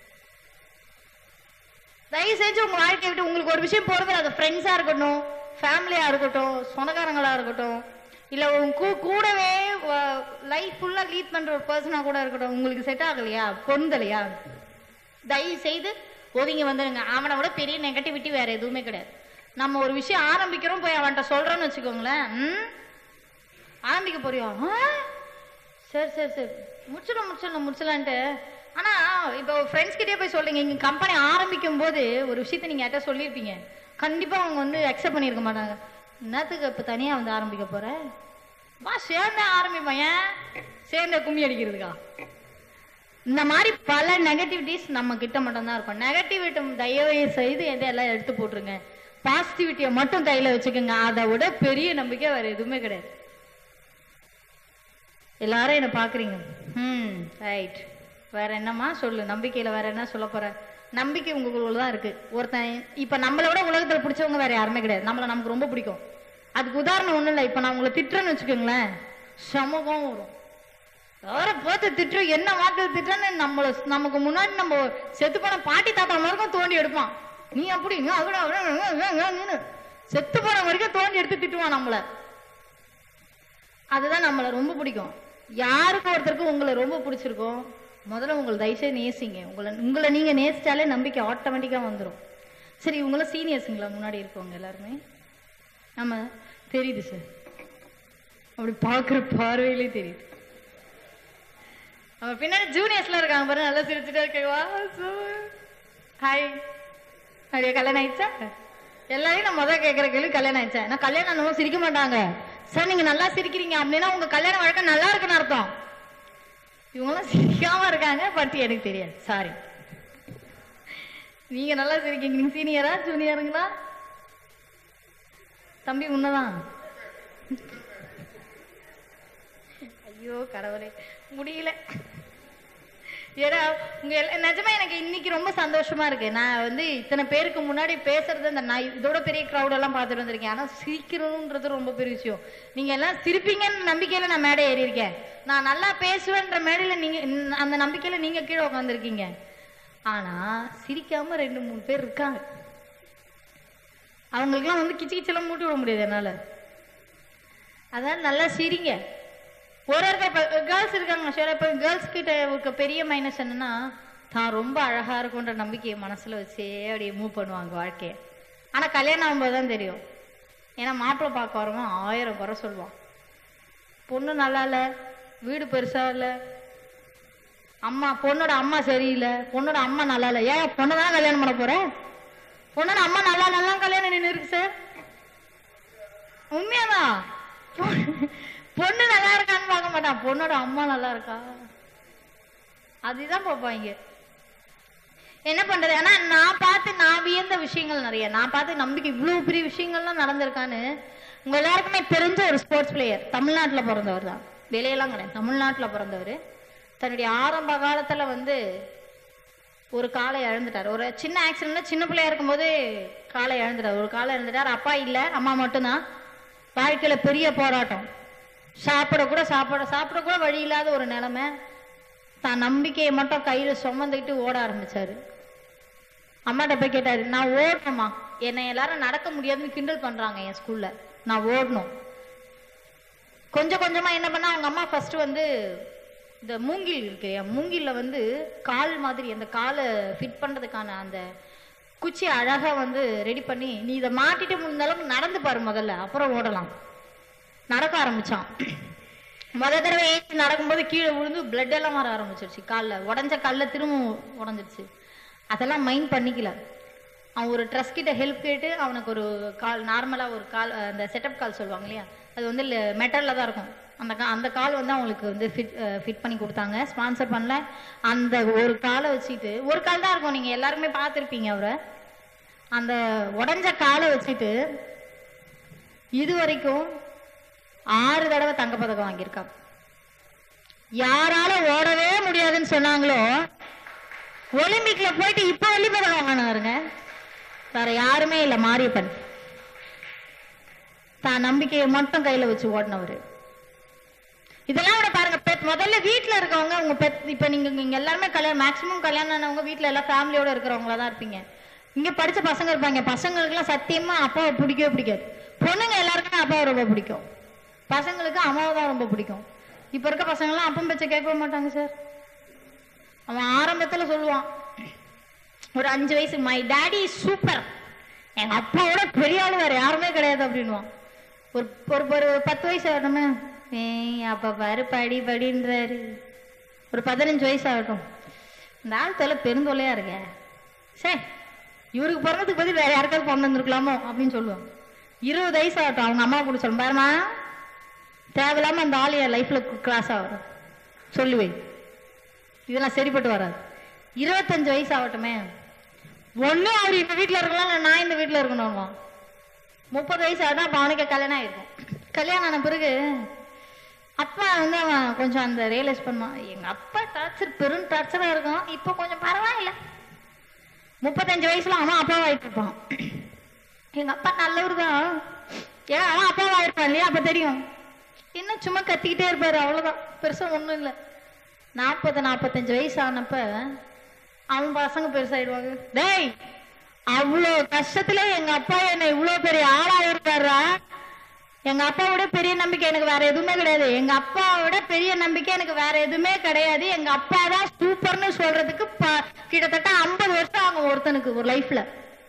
தயவு செஞ்சு உங்க வாழ்க்கையை விட்டு உங்களுக்கு ஒரு விஷயம் பொருந்தல அது ஃப்ரெண்ட்ஸா இருக்கட்டும் ஃபேமிலியா இருக்கட்டும் சொந்தக்காரங்களா இருக்கட்டும் இல்ல உங்க கூ- கூடவே லைஃப் ஃபுல்லா லீட் பண்ற ஒரு பர்சனா கூட இருக்கட்டும் உங்களுக்கு செட் ஆகலையா பொருந்தலையா தயவு செய்து ஒதுங்கி வந்துடுங்க அவனை விட பெரிய நெகட்டிவிட்டி வேற எதுவுமே கிடையாது நம்ம ஒரு விஷயம் ஆரம்பிக்கிறோம் போய் அவன்கிட்ட சொல்றோம்னு வச்சுக்கோங்களேன் ம்? ஆரம்பிக்க போறியா ஆ? சரி சரி சரி முடிச்சிடும் முடிச்சிடலாம் முடிச்சிடலான்ட்டு ஆனா இப்போ ஃப்ரெண்ட்ஸ் கிட்டே போய் சொல்றீங்க இங்க கம்பெனி ஆரம்பிக்கும் போது ஒரு விஷயத்த நீங்க யார்ட்ட சொல்லியிருப்பீங்க கண்டிப்பா அவங்க வந்து அக்செப்ட் பண்ணியிருக்க மாட்டாங்க என்னத்துக்கு இப்ப தனியா வந்து ஆரம்பிக்க போற வா சேர்ந்தே ஆரம்பிப்பான் ஏன் சேர்ந்த கும்மி அடிக்கிறதுக்கா இந்த மாதிரி பல நெகட்டிவிட்டிஸ் நம்ம கிட்ட மட்டும் தான் இருக்கும் நெகட்டிவிட்டி தயவு செய்து எதையெல்லாம் எடுத்து போட்டுருங்க பாசிட்டிவிட்டியை மட்டும் கையில வச்சுக்கோங்க அதை விட பெரிய நம்பிக்கை வேற எதுவுமே கிடையாது எல்லாரும் என்ன பாக்குறீங்க ம் ரைட் வேற என்னம்மா சொல்லு நம்பிக்கையில வேற என்ன சொல்ல போற நம்பிக்கை உங்களுக்குள்ள தான் இருக்கு ஒருத்தன் இப்ப நம்மளை விட உலகத்துல பிடிச்சவங்க வேற யாருமே கிடையாது நம்மள நமக்கு ரொம்ப பிடிக்கும் அதுக்கு உதாரணம் ஒண்ணும் இல்லை இப்ப நான் உங்களை திட்டுறேன்னு வச்சுக்கோங்களேன் சமூகம் வரும் யாரை பார்த்து திட்டுறோம் என்ன வார்த்தை திட்டுறன்னு நம்மள நமக்கு முன்னாடி நம்ம செத்து போன பாட்டி தாத்தா வரைக்கும் தோண்டி எடுப்பான் நீ அப்படி நீ அப்படி, அப்படி, அப்படி, அப்படி, அப்படின்னு. செத்து போன வரைக்கும் தோண்டி எடுத்து திட்டுவான் நம்மள அதுதான் நம்மளை ரொம்ப பிடிக்கும் யாருக்கு ஒருத்தருக்கு உங்களை ரொம்ப பிடிச்சிருக்கோ முதல்ல உங்களை தயவுசெய்து நேசிங்க உங்களை உங்களை நீங்க நேசிச்சாலே நம்பிக்கை ஆட்டோமேட்டிக்கா வந்துடும் சரி இவங்களாம் சீனியர்ஸுங்களா முன்னாடி இருக்கவங்க எல்லாருமே நம்ம தெரியுது சார் அப்படி பார்க்குற பார்வையிலே தெரியுது அவன் பின்னாடி ஜூனியர்ஸ்லாம் இருக்காங்க பாரு நல்லா சிரிச்சுட்டே இருக்கேவா ஹாய் நிறைய கல்யாணம் ஆயிடுச்சா எல்லாரையும் நான் முதல் கேட்குற கேள்வி கல்யாணம் ஆயிடுச்சா நான் கல்யாணம் ஆனவங்க சிரிக்க மாட்டாங்க சார் நீங்க நல்லா சிரிக்கிறீங்க அப்படின்னா உங்க கல்யாண வழக்கம் நல்லா இருக்குன்னு அர்த்தம் இவங்கெல்லாம் சிரிக்காம இருக்காங்க பட் எனக்கு தெரியாது சாரி நீங்க நல்லா சிரிக்கீங்க நீங்க சீனியரா ஜூனியருங்களா தம்பி உன்னதான் ஐயோ கடவுளே முடியல ஏன்னா உங்க எல்லா- நிஜமா எனக்கு இன்னைக்கு ரொம்ப சந்தோஷமா இருக்கு நான் வந்து இத்தனை பேருக்கு முன்னாடி பேசுறது இந்த நான் இதோட பெரிய crowd எல்லாம் பார்த்துட்டு வந்திருக்கேன் ஆனா சிரிக்கிறதுன்றது ரொம்ப பெரிய விஷயம் நீங்க எல்லாம் சிரிப்பீங்கன்னு நம்பிக்கையில நான் மேடை ஏறி இருக்கேன் நான் நல்லா பேசுவேன்ற மேடையில நீங்க ந- அந்த நம்பிக்கையில நீங்க கீழே உட்காந்துருக்கீங்க ஆனா சிரிக்காம ரெண்டு மூணு பேர் இருக்காங்க அவங்களுக்குலாம் வந்து கிச்சு கிச்செல்லாம் மூட்டி விட முடியாது என்னால அதான் நல்லா சிரிங்க ஒரு ஒருத்தர் இப்போ கேர்ள்ஸ் இருக்காங்க சார் இப்போ கேர்ள்ஸ் கிட்ட இருக்க பெரிய மைனஸ் என்னன்னா தான் ரொம்ப அழகா இருக்குன்ற நம்பிக்கையை மனசுல வச்சே அப்படியே மூவ் பண்ணுவாங்க வாழ்க்கையை ஆனா கல்யாணம் ஆகும்போது தான் தெரியும் ஏன்னா மாப்பிள்ளை பார்க்க வரவன் ஆயிரம் குறை சொல்லுவான் பொண்ணு நல்லா இல்ல வீடு பெருசா இல்ல அம்மா பொண்ணோட அம்மா சரியில்லை பொண்ணோட அம்மா நல்லா இல்ல ஏன் பொண்ணை தான் கல்யாணம் பண்ண போற பொண்ணோட அம்மா நல்லா நல்லா கல்யாணம் நின்று இருக்கு சார் உண்மையாதான் பொண்ணு- பொண்ணு நல்லா இருக்கான்னு பார்க்க மாட்டான் பொண்ணோட அம்மா நல்லா இருக்கா அதுதான் பார்ப்பாங்க என்ன பண்றது ஆனா நான் பார்த்து நான் வியந்த விஷயங்கள் நிறைய நான் பார்த்து நம்பிக்கை இவ்வளவு பெரிய விஷயங்கள்லாம் நடந்திருக்கான்னு உங்க எல்லாருக்குமே தெரிஞ்ச ஒரு ஸ்போர்ட்ஸ் பிளேயர் தமிழ்நாட்டுல பிறந்தவர் தான் வெளியெல்லாம் கிடையாது தமிழ்நாட்டுல பிறந்தவர் தன்னுடைய ஆரம்ப காலத்துல வந்து ஒரு காலை இழந்துட்டார் ஒரு சின்ன ஆக்சிடென்ட்ல சின்ன பிள்ளையா இருக்கும்போது காலை இழந்துட்டார் ஒரு காலை இழந்துட்டார் அப்பா இல்ல அம்மா மட்டும்தான் வாழ்க்கையில பெரிய போராட்டம் சாப்பிட கூட சாப்பிட சாப்பிட கூட வழி இல்லாத ஒரு நிலைமை தான் நம்பிக்கையை மட்டும் கையில சுமந்துக்கிட்டு ஓட ஆரம்பிச்சாரு அம்மாட்ட போய் கேட்டாரு நான் ஓடணுமா என்னை எல்லாரும் நடக்க முடியாதுன்னு கிண்டல் பண்றாங்க என் ஸ்கூல்ல நான் ஓடணும் கொஞ்சம் கொஞ்சமா என்ன பண்ணா அவங்க அம்மா ஃபர்ஸ்ட் வந்து இந்த மூங்கில் இருக்கு இல்லையா மூங்கில்ல வந்து கால் மாதிரி அந்த காலை ஃபிட் பண்றதுக்கான அந்த குச்சி அழகா வந்து ரெடி பண்ணி நீ இதை மாட்டிட்டு முடிந்த அளவுக்கு நடந்து பாரு முதல்ல அப்புறம் ஓடலாம் நடக்க ஆரம்பிச்சான் முத தடவை ஏற்றி நடக்கும்போது கீழே விழுந்து பிளட் எல்லாம் வர ஆரம்பிச்சிருச்சு காலில் உடஞ்ச காலில் திரும்ப உடஞ்சிருச்சு அதெல்லாம் மைண்ட் பண்ணிக்கல அவன் ஒரு ட்ரஸ்ட் கிட்ட ஹெல்ப் கேட்டு அவனுக்கு ஒரு கால் நார்மலாக ஒரு கால் அஹ், அந்த செட்டப் கால் சொல்லுவாங்க இல்லையா அது வந்து மெட்டலில் தான் இருக்கும் அந்த கா அந்த கால் வந்து அவங்களுக்கு வந்து ஃபிட் ஃபிட் பண்ணி கொடுத்தாங்க ஸ்பான்சர் பண்ணல அந்த ஒரு காலை வச்சுட்டு ஒரு கால் தான் இருக்கும் நீங்கள் எல்லாருமே பார்த்துருப்பீங்க அவரை அந்த உடஞ்ச காலை வச்சுட்டு இது வரைக்கும் ஆறு தடவை தங்கப்பதக்கம் வாங்கியிருக்கான் யாரால ஓடவே முடியாதுன்னு சொன்னாங்களோ ஒலிம்பிக்ல போயிட்டு இப்ப வெள்ளி பதக்கம் வாங்கினாருங்க வேற யாருமே இல்ல மாரியப்பன் தான் நம்பிக்கையை மட்டும் கையில வச்சு ஓடினவரு இதெல்லாம் கூட பாருங்க பெத் முதல்ல வீட்ல இருக்கவங்க உங்க பெத் இப்ப நீங்க இங்க எல்லாருமே கல்யாணம் மேக்ஸிமம் கல்யாணம் ஆனவங்க வீட்ல எல்லாம் ஃபேமிலியோட இருக்கிறவங்களா தான் இருப்பீங்க இங்க படிச்ச பசங்க இருப்பாங்க பசங்களுக்கு எல்லாம் சத்தியமா அப்பாவை பிடிக்கவே பிடிக்காது பொண்ணுங்க எல்லாருக்குமே அப்பாவை ரொம்ப பிடிக்கும் பசங்களுக்கு அம்மாவை தான் ரொம்ப பிடிக்கும் இப்ப இருக்க பசங்க எல்லாம் அப்பம் பேச்ச கேட்கவே மாட்டாங்க சார் அவன் ஆரம்பத்துல சொல்லுவான் ஒரு அஞ்சு வயசு மை டாடி சூப்பர் எங்க அப்பாவோட பெரிய ஆளு வேற யாருமே கிடையாது அப்படின்னுவான் ஒரு ஒரு ஒரு ஒரு பத்து வயசு ஆகட்டுமே ஏய் அப்பா பாரு படி படின்றாரு ஒரு பதினஞ்சு வயசு ஆகட்டும் இந்த ஆள் தொலை பெருந்தொல்லையா இருக்க சரி இவருக்கு பிறந்ததுக்கு பதில் வேற யாருக்காவது பொண்ணு வந்திருக்கலாமோ அப்படின்னு சொல்லுவான் இருபது வயசு ஆகட்டும் அவங்க அம்மா கூட சொல்லும் பாருமா தேவையில்லாம அந்த ஆள் என் லைஃப்ல கிராஸ் ஆகும் சொல்லி வை இதெல்லாம் சரிப்பட்டு வராது இருபத்தஞ்சு வயசு ஆகட்டுமே ஒண்ணு அவர் இந்த வீட்ல இருக்கலாம் இல்ல நான் இந்த வீட்ல இருக்கணுமா முப்பது வயசு ஆகுதா அப்ப அவனுக்கு கல்யாணம் ஆயிருக்கும் கல்யாணம் ஆன பிறகு அப்பா வந்து அவன் கொஞ்சம் அந்த ரியலைஸ் பண்ணுவான் எங்க அப்பா டார்ச்சர் பெரும் டார்ச்சரா இருக்கும் இப்போ கொஞ்சம் பரவாயில்ல முப்பத்தஞ்சு வயசுல அவன் அப்பாவா இருப்பான் எங்க அப்பா நல்லவர் தான் ஏன் அவன் அப்பாவா இருப்பான் இல்லையா அப்ப தெரியும் என்ன சும்மா கத்திக்கிட்டே இருப்பாரு அவ்வளவுதான் பெருசா ஒண்ணும் இல்ல நாற்பது நாற்பத்தஞ்சு வயசு ஆனப்ப அவன் பசங்க பெருசாயிடுவாங்க டேய் அவ்வளோ கஷ்டத்துல எங்க அப்பா என்னை இவ்வளவு பெரிய ஆளா இருக்காரா எங்க அப்பாவோட பெரிய நம்பிக்கை எனக்கு வேற எதுவுமே கிடையாது எங்க அப்பாவோட பெரிய நம்பிக்கை எனக்கு வேற எதுவுமே கிடையாது எங்க அப்பா தான் சூப்பர்னு சொல்றதுக்கு ப- கிட்டத்தட்ட ஐம்பது வருஷம் ஆகும் ஒருத்தனுக்கு ஒரு லைஃப்ல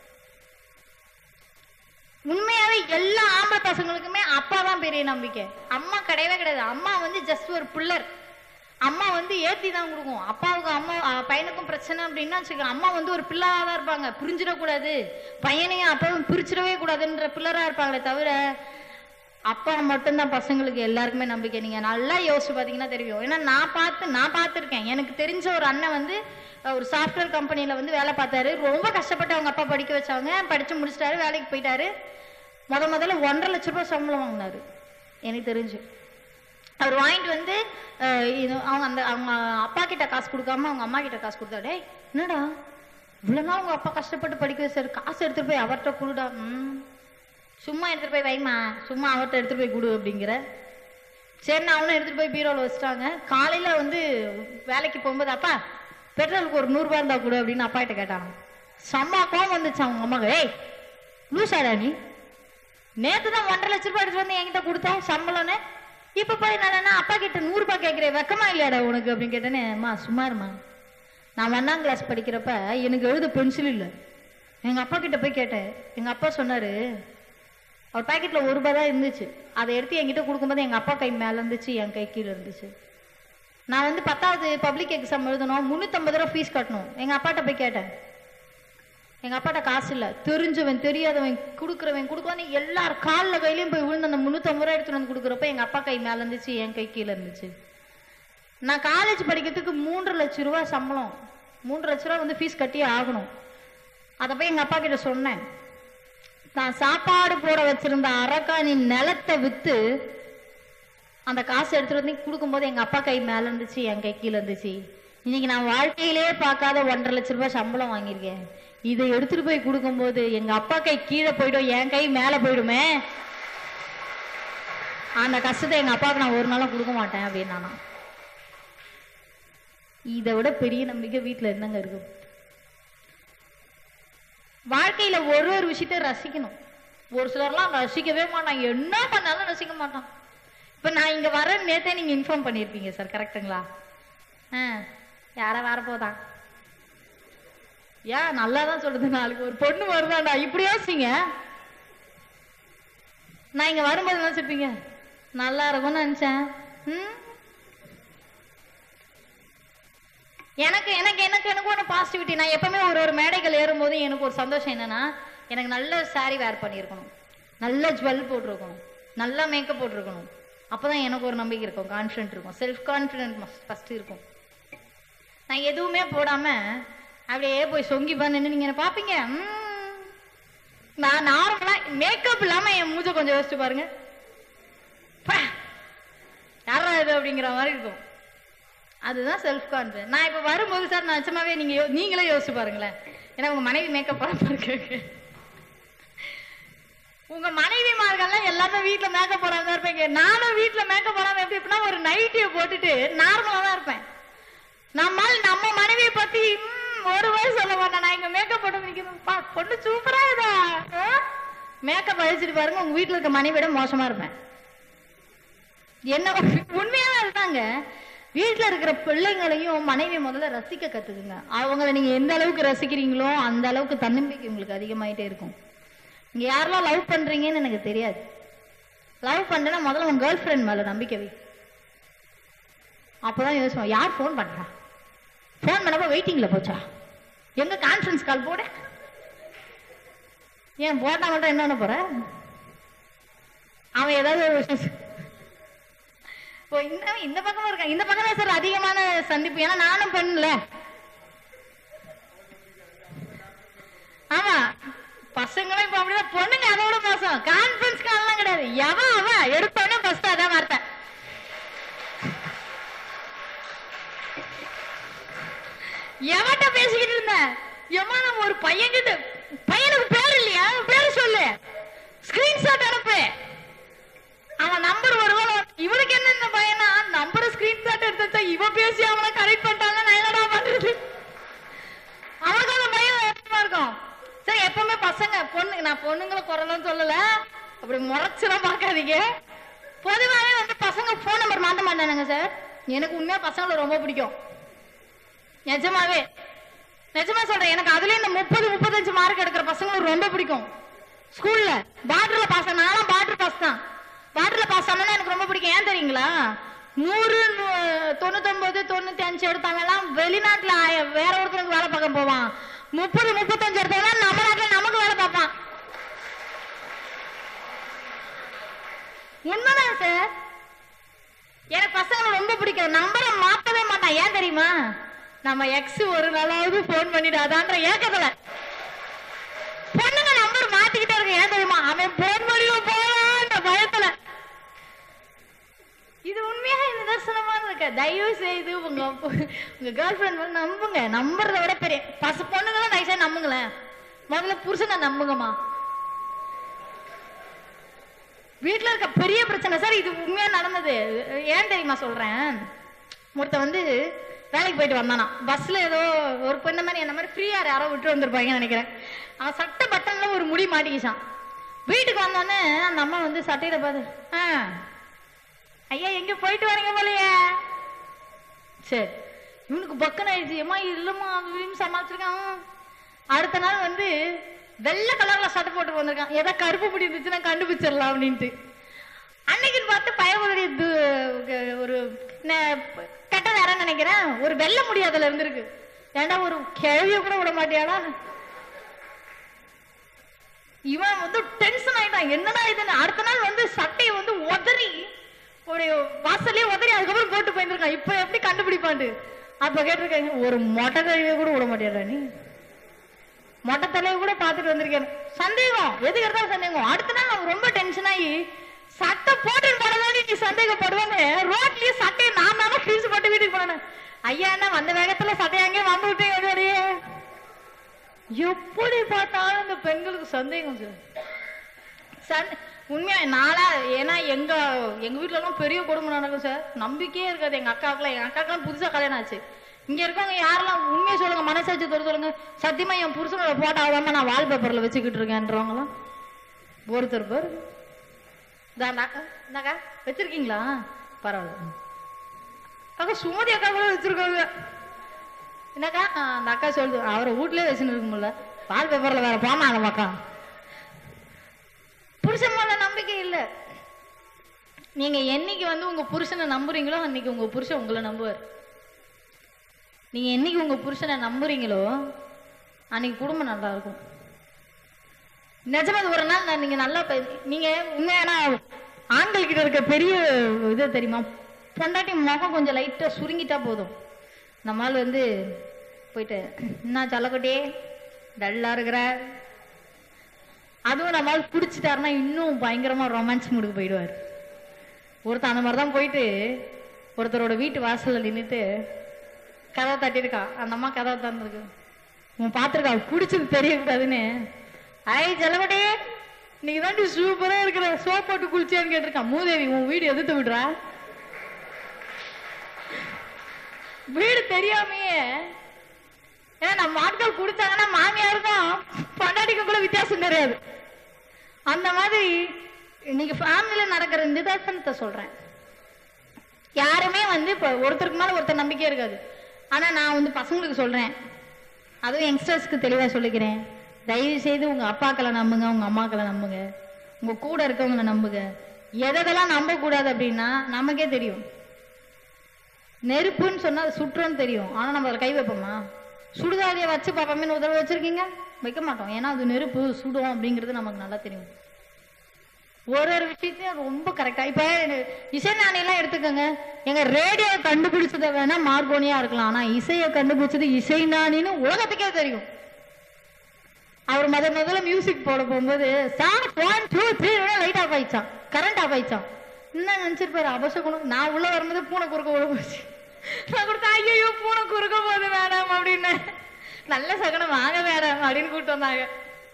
உண்மையாவே எல்லா ஆம்பளை பசங்களுக்குமே அப்பா தான் பெரிய நம்பிக்கை அம்மா கிடையவே கிடையாது அம்மா வந்து ஜஸ்ட் ஒரு பிள்ளர் அம்மா வந்து ஏத்தி தான் கொடுக்கும் அப்பாவுக்கு அம்மா அஹ், பையனுக்கும் பிரச்சனை அப்படின்னா வச்சுக்கலாம் அம்மா வந்து ஒரு பிள்ளரா தான் இருப்பாங்க பிரிஞ்சிடக்கூடாது பையனையும் அப்பாவும் பிரிச்சிடவே கூடாதுன்ற பிள்ளரா இருப்பாங்களே தவிர அப்பா மட்டும்தான் பசங்களுக்கு எல்லாருக்குமே நம்பிக்கை நீங்க நல்லா யோசிச்சு பாத்தீங்கன்னா தெரியும் ஏன்னா நான் பார்த்து நான் பார்த்துருக்கேன் எனக்கு தெரிஞ்ச ஒரு அண்ணன் வந்து அஹ், ஒரு சாஃப்ட்வேர் கம்பெனில வந்து வேலை பார்த்தாரு ரொம்ப கஷ்டப்பட்டு அவங்க அப்பா படிக்க வச்சாங்க படிச்சு முடிச்சிட்டாரு வேலைக்கு போயிட்டாரு முத முதல்ல ஒன்றரை லட்ச ரூபாய் சம்பளம் வாங்கினாரு எனக்கு தெரிஞ்சு அவர் வாங்கிட்டு வந்து அஹ், இது அவங்க அந்த அவங்க அப்பா கிட்ட காசு கொடுக்காம அவங்க அம்மா கிட்ட காசு கொடுத்தா டேய் என்னடா இவ்வளவு நாள் உங்க அப்பா கஷ்டப்பட்டு படிக்க வச்சாரு காசு எடுத்துட்டு போய் அவர்கிட்ட கொடுடா ம் சும்மா எடுத்துட்டு போய் வைமா சும்மா அவர்கிட்ட எடுத்துட்டு போய் கொடு அப்படிங்கிற சரி நான் அவனும் எடுத்துட்டு போய் பீரோல வச்சுட்டாங்க காலையில வந்து வேலைக்கு போகும்போது அப்பா பெட்ரோலுக்கு ஒரு நூறு ரூபாய் இருந்தா கொடு அப்படின்னு அப்பா கிட்ட கேட்டாங்க செம்ம கோவம் வந்துச்சு அவங்க அம்மாக்கு ஏய் லூசாடா நீ நேத்து தான் ஒன்றரை லட்ச ரூபாய் எடுத்துட்டு வந்து என்கிட்ட கொடுத்தேன் சம்பளம்னு இப்ப போய் நான் அப்பா கிட்ட நூறு ரூபாய் கேட்கிறேன் வெக்கமா இல்லையாடா உனக்கு அப்படின்னு கேட்டேனே அம்மா சும்மா இருமா நான் ஒன்னாம் கிளாஸ் படிக்கிறப்ப எனக்கு எழுத பென்சில் இல்லை எங்க அப்பா கிட்ட போய் கேட்டேன் எங்க அப்பா சொன்னாரு அவர் பாக்கெட்ல ஒரு ரூபாய் தான் இருந்துச்சு அதை எடுத்து என்கிட்ட கொடுக்கும்போது எங்க அப்பா கை மேல இருந்துச்சு என் கை கீழே இருந்துச்சு நான் வந்து பத்தாவது பப்ளிக் எக்ஸாம் எழுதணும் முந்நூற்றம்பது ரூபா ஃபீஸ் கட்டணும் எங்க அப்பாட்ட போய் கேட்டேன் எங்க அப்பாட்ட காசு இல்ல தெரிஞ்சவன் தெரியாதவன் கொடுக்குறவன் கொடுக்குவான்னு எல்லார் கால்ல கையிலயும் போய் விழுந்து அந்த முந்நூற்றம்பது ரூபா எடுத்துட்டு வந்து கொடுக்குறப்ப எங்க அப்பா கை மேல இருந்துச்சு என் கை கீழே இருந்துச்சு நான் காலேஜ் படிக்கிறதுக்கு மூன்று லட்ச ரூபா சம்பளம் மூன்று லட்ச ரூபா வந்து ஃபீஸ் கட்டியே ஆகணும் அதை போய் எங்க அப்பா கிட்ட சொன்னேன் நான் சாப்பாடு போட வச்சிருந்த அரக்காணி நிலத்தை வித்து அந்த காசு எடுத்துட்டு வந்து கொடுக்கும்போது எங்க அப்பா கை மேல இருந்துச்சு என் கை கீழே இருந்துச்சு இன்னைக்கு நான் வாழ்க்கையிலே பார்க்காத ஒன்றரை லட்ச ரூபாய் சம்பளம் வாங்கியிருக்கேன் இதை எடுத்துட்டு போய் கொடுக்கும்போது எங்க அப்பா கை கீழே போயிடும் என் கை மேல போயிடுமே அந்த கஷ்டத்தை எங்க அப்பாவுக்கு நான் ஒரு நாளும் கொடுக்க மாட்டேன் அப்படின்னு நானா இதை விட பெரிய நம்பிக்கை வீட்டுல என்னங்க இருக்கு வாழ்க்கையில ஒரு ஒரு விஷயத்தை ரசிக்கணும் ஒரு சிலர்லாம் ரசிக்கவே மாட்டாங்க என்ன பண்ணாலும் ரசிக்க மாட்டான் இப்ப நான் இங்க வர நேத்தே நீங்க இன்ஃபார்ம் பண்ணிருப்பீங்க சார் கரெக்ட்டுங்களா ஆ யார வரப்போதான் ஏன் நல்லா தான் சொல்றது நாளைக்கு ஒரு பொண்ணு வருதாண்டா இப்படி யோசிங்க நான் இங்க வரும்போது நினைச்சிருப்பீங்க நல்லா இருக்கும்னு நினைச்சேன் ம் எனக்கு எனக்கு எனக்கு எனக்கு ஒன்று பாசிட்டிவிட்டி நான் எப்பவுமே ஒரு ஒரு மேடைகள் ஏறும்போது எனக்கு ஒரு சந்தோஷம் என்னன்னா எனக்கு நல்ல saree வேர் பண்ணியிருக்கணும் நல்ல ஜுவல் போட்டிருக்கணும் நல்ல மேக்கப் போட்டிருக்கணும் அப்பதான் எனக்கு ஒரு நம்பிக்கை இருக்கும் கான்ஃபிடென்ட் இருக்கும் செல்ஃப் கான்ஃபிடென்ட் ஃபர்ஸ்ட் இருக்கும் நான் எதுவுமே போடாம அப்படியே போய் சொங்கி பண்ணு நீங்க என்ன பாப்பீங்க ம்ம். நான் நார்மலா மேக்கப் இல்லாம என் மூஞ்ச கொஞ்சம் யோசிச்சு பாருங்க பா, யாரா இது அப்படிங்கிற மாதிரி இருக்கும் அதுதான் செல்ஃப் கான்ஃபிடன்ஸ் நான் இப்ப வரும்போது சார் நான் நிச்சயமாவே நீங்க யோ- நீங்களே யோசிச்சு பாருங்களேன் ஏன்னா உங்க மனைவி மேக்கப் போடாம இருக்கு உங்க மனைவிமார்கள்லாம் எல்லாமே வீட்ல மேக்கப் போடாம தான் இருப்பீங்க நானும் வீட்ல மேக்கப் போடாம எப்படி இருப்பேன்னா ஒரு நைட்டியை போட்டுட்டு நார்மலா தான் இருப்பேன் நம்மால் நம்ம மனைவியை பத்தி ம், ஒரு வயசு சொல்ல மாட்டேன் நான் இங்க மேக்கப் போட்டு நிக்கணும் பா பொண்ணு சூப்பரா இதா மேக்கப் அழிச்சிட்டு பாருங்க உங்க வீட்ல இருக்க மனைவியோட மோசமா இருப்பேன் என்ன உண்மையாவே அதுதாங்க வீட்ல இருக்கிற பிள்ளைங்களையும் மனைவி முதல்ல ரசிக்க கத்துக்குங்க அவங்கள நீங்க எந்த அளவுக்கு ரசிக்கிறீங்களோ அந்த அளவுக்கு தன்னம்பிக்கை உங்களுக்கு அதிகமாயிட்டே இருக்கும் நீங்க யாரெல்லாம் லவ் பண்றீங்கன்னு எனக்கு தெரியாது லவ் பண்றேன்னா முதல்ல உங்க கேர்ள் ஃப்ரெண்ட் மேல நம்பிக்கை வை அப்பதான் யோசிப்போம் யார் ஃபோன் பண்றா ஃபோன் பண்ணப்ப வெயிட்டிங்ல போச்சா எங்க கான்ஃபரன்ஸ் கால் போட ஏன் போட்டா மட்டும் என்ன பண்ண போற அவன் ஏதாவது ஒரு விஷயம் சொ- ஓ இந்த இந்த பக்கமா இருக்கான் இந்த பக்கம் தான் சார் அதிகமான சந்திப்பு ஏன்னா நானும் பெண்ல ஆமா பசங்களும் இப்ப அப்படிதான் பொண்ணுங்க அதோட மோசம் கான்ஃபரன்ஸ் கால்லாம் கிடையாது எவன் அவன் எடுத்தோடனே ஃபர்ஸ்ட் அதான் வார்த்தை எவன்கிட்ட பேசிக்கிட்டு இருந்த எம்மா நம்ம ஒரு பையன் கிட்ட பையனுக்கு பேர் இல்லையா பேர் சொல்லு ஸ்கிரீன்ஷாட் அனுப்பு அவன் நம்பர் வருவான் இவனு நான் பொண்ணுங்களை குரலும் சொல்லல அப்படி முறைச்சுலாம் பார்க்காதீங்க பொதுவாகவே வந்து பசங்க ஃபோன் நம்பர் மாத்த மாட்டானுங்க சார் எனக்கு உண்மையா பசங்களை ரொம்ப பிடிக்கும் நிஜமாவே நிஜமா சொல்றேன் எனக்கு அதுல இந்த முப்பது முப்பத்தஞ்சு மார்க் எடுக்கிற பசங்களுக்கு ரொம்ப பிடிக்கும் ஸ்கூல்ல பார்டர்ல பாஸ் நானும் பார்டர் பாஸ் தான் பார்டர்ல பாஸ் ஆனா எனக்கு ரொம்ப பிடிக்கும் ஏன் தெரியுங்களா நூறு நூ- தொண்ணூத்தொன்பது தொண்ணூத்தி அஞ்சு எடுத்தவங்க எல்லாம் வெளிநாட்டுல ஆய- வேற ஒருத்தருக்கு வேலை பார்க்க போவான் முப்பது முப்பத்தஞ்சு எடுத்தவங்க நம்ம நாட்டுல நமக்கு வேலை பார்ப்பான் உண்மைதான் சார் எனக்கு பசங்களை ரொம்ப பிடிக்கும் நம்பரை மாத்தவே மாட்டான் ஏன் தெரியுமா நம்ம எக்ஸ் ஒரு நாளாவது போன் பண்ணிடாதான்ற ஏக்கத்துல பொண்ணுங்க நம்பர் மாத்திக்கிட்டே இருக்கு ஏன் தெரியுமா அவன் போன் பண்ணிடுவோம் போவான்ற பயத்துல இது உண்மையாக நிதர்சனமாக இருக்க தயவு செய்து உங்க உங்க கேர்ள் ஃபிரெண்ட் நம்புங்க நம்புறத விட பெரிய பசு பொண்ணுங்களும் தயவு செய்து நம்புங்களேன் முதல்ல புருஷனை நம்புங்கம்மா வீட்ல இருக்க பெரிய பிரச்சனை சார் இது உண்மையா நடந்தது ஏன் தெரியுமா சொல்றேன் ஒருத்தன் வந்து வேலைக்கு போயிட்டு வந்தானா பஸ்ல ஏதோ ஒரு பொண்ணு மாதிரி என்ன மாதிரி ஃப்ரீயா யாரோ விட்டு வந்திருப்பாங்கன்னு நினைக்கிறேன் அவன் சட்டை பட்டன்ல ஒரு முடி மாட்டிக்கிச்சான் வீட்டுக்கு வந்தோடனே அந்த அம்மா வந்து சட்டையில பார்த்து ஆ ஐயா எங்க போயிட்டு வரீங்க போலயே சரி இவனுக்கு பக்கன் ஆயிடுச்சு ஏமா இல்லம்மா அதுவும் சமாளிச்சிருக்கான் அடுத்த நாள் வந்து வெள்ளை கலர்ல சட்டை போட்டு வந்திருக்கான் ஏதோ கருப்பு பிடி இருந்துச்சுன்னா கண்டுபிடிச்சிடலாம் அப்படின்ட்டு அன்னைக்குன்னு பார்த்து பயமுடைய ஒரு நெ- கெட்ட நேரம் நினைக்கிறேன் ஒரு வெள்ளை முடி அதுல இருந்திருக்கு ஏன்டா ஒரு கிழவிய கூட விட மாட்டியாடா இவன் வந்து டென்ஷன் ஆயிட்டான் என்னடா இதுன்னு அடுத்த நாள் வந்து சட்டையை வந்து உதறி ஒரு வாசல்லே உதறி அதுக்கப்புறம் போட்டு போயிருக்கான் இப்ப எப்படி கண்டுபிடிப்பான்ட்டு அப்ப கேட்டிருக்காங்க ஒரு மொட்டை கழிவை கூட விட மாட்டியாடா நீ மொட்டை தலையை கூட பார்த்துட்டு வந்திருக்கேன் சந்தேகம் எதுக்கு இருந்தாலும் சந்தேகம் அடுத்த நாள் அவன் ரொம்ப டென்ஷன் ஆகி சட்டை போட்டு போனதாடி நீ சந்தேகப்படுவேன்னு ரோட்லயே சட்டையை நான் தானே ஃபீஸ் போட்டு வீட்டுக்கு போனேன் ஐயா என்ன வந்த வேகத்துல சட்டையை அங்கேயே வந்து விட்டேன் என்னுடைய எப்படி பார்த்தாலும் இந்த பெண்களுக்கு சந்தேகம் சார் சன் உண்மையா நாளா ஏன்னா எங்க எங்க வீட்ல எல்லாம் பெரிய கொடுமை நடக்கும் சார் நம்பிக்கையே இருக்காது எங்க அக்காவுக்குலாம் எங்க அக்காக்கெல்லாம் புதுசா கல்யாணம் ஆச்சு இங்க இருக்கவங்க யாரெல்லாம் உண்மையை சொல்லுங்க மனசாட்சி தொட சொல்லுங்க சத்தியமா என் புருஷனோட போட்டோ ஆகாம நான் வால்பேப்பர்ல வச்சுக்கிட்டு இருக்கேன்றவங்களாம் ஒருத்தர் பேர் இந்தாக்கா வச்சிருக்கீங்களா பரவாயில்ல அக்கா சுமதி அக்கா கூட வச்சிருக்காங்க என்னக்கா ஆ, அந்த அக்கா சொல்லுது அவரை வீட்லயே வச்சுன்னு இருக்க முடியல வால்பேப்பர்ல வேற போமா அந்த பக்கம் புருஷன் மேல நம்பிக்கை இல்ல நீங்க என்னைக்கு வந்து உங்க புருஷனை நம்புறீங்களோ அன்னைக்கு உங்க புருஷன் உங்களை நம்புவார் நீங்க என்னைக்கு உங்க புருஷனை நம்புறீங்களோ அன்னைக்கு குடும்பம் நல்லா இருக்கும் நிஜமா இது ஒரு நாள் நான் நீங்க நல்லா பே- நீங்க உண்மையான ஆண்கள் கிட்ட இருக்க பெரிய இது தெரியுமா பொண்டாட்டி முகம் கொஞ்சம் லைட்டா சுருங்கிட்டா போதும் நம்மால் வந்து போயிட்டு என்ன சொல்லக்குட்டி டல்லா இருக்கிற அதுவும் நம்மால் குடிச்சிட்டாருன்னா இன்னும் பயங்கரமா ரொமான்ஸ் மூடுக்கு போயிடுவார் ஒருத்தன் அந்த மாதிரி தான் போயிட்டு ஒருத்தரோட வீட்டு வாசல்ல நின்னுட்டு கதவை தட்டியிருக்கா அந்த அம்மா கதவை திறந்துருக்கு உன் பார்த்துருக்கா குடிச்சது தெரியக்கூடாதுன்னு ஐ செல்லப்பட்டே இன்னைக்கு தாண்டி சூப்பரா இருக்கிற சோப் போட்டு குளிச்சியான்னு கேட்டிருக்கான் மூதேவி உன் வீடு எதிர்த்து விடுறா வீடு தெரியாமையே ஏன்னா நம்ம ஆட்கள் கொடுத்தாங்கன்னா மாமியாருக்கும் பொண்டாட்டிக்கும் கூட வித்தியாசம் தெரியாது அந்த மாதிரி இன்னைக்கு ஃபேமிலியில நடக்கிற நிதர்சனத்தை சொல்றேன் யாருமே வந்து இப்ப ஒருத்தருக்கு மேல ஒருத்தர் நம்பிக்கை இருக்காது ஆனா நான் வந்து பசங்களுக்கு சொல்றேன் அதுவும் யங்ஸ்டர்ஸ்க்கு தெளிவா சொல்லிக்கிறேன் தயவு செய்து உங்க அப்பாக்களை நம்புங்க உங்க அம்மாக்களை நம்புங்க உங்க கூட இருக்கவங்களை நம்புங்க எதெல்லாம் நம்ப கூடாது அப்படின்னா நமக்கே தெரியும் நெருப்புன்னு சொன்னா அது சுற்றுன்னு தெரியும் ஆனா நம்ம அதில் கை வைப்போமா சுடுகாதியை வச்சு பார்ப்போமே ஒரு தடவை வச்சிருக்கீங்க வைக்க மாட்டோம் ஏன்னா அது நெருப்பு சுடும் அப்படிங்கிறது நமக்கு நல்லா தெரியும் ஒரு ஒரு விஷயத்தையும் ரொம்ப கரெக்டா இப்ப இசைஞானிலாம் எடுத்துக்கோங்க எங்க ரேடியோ கண்டுபிடிச்சத வேணா மார்கோனியா இருக்கலாம் ஆனா இசையை கண்டுபிடிச்சது இசைஞானின்னு உலகத்துக்கே தெரியும் அவர் முத முதல்ல மியூசிக் போட போகும்போது sir one two three light off ஆயிடுச்சான் கரண்ட் ஆஃப் ஆயிடுச்சான் என்ன நினைச்சிருப்பாரு அபசகுணம் நான் உள்ள வரும்போது பூனை குறுக்க ஓட போச்சு நான் கொடுத்தா ஐயோ பூனை குறுக்க போகுது மேடம் அப்படின்னு நல்ல சகுனம் வாங்க மேடம் அப்படின்னு கூப்பிட்டு வந்தாங்க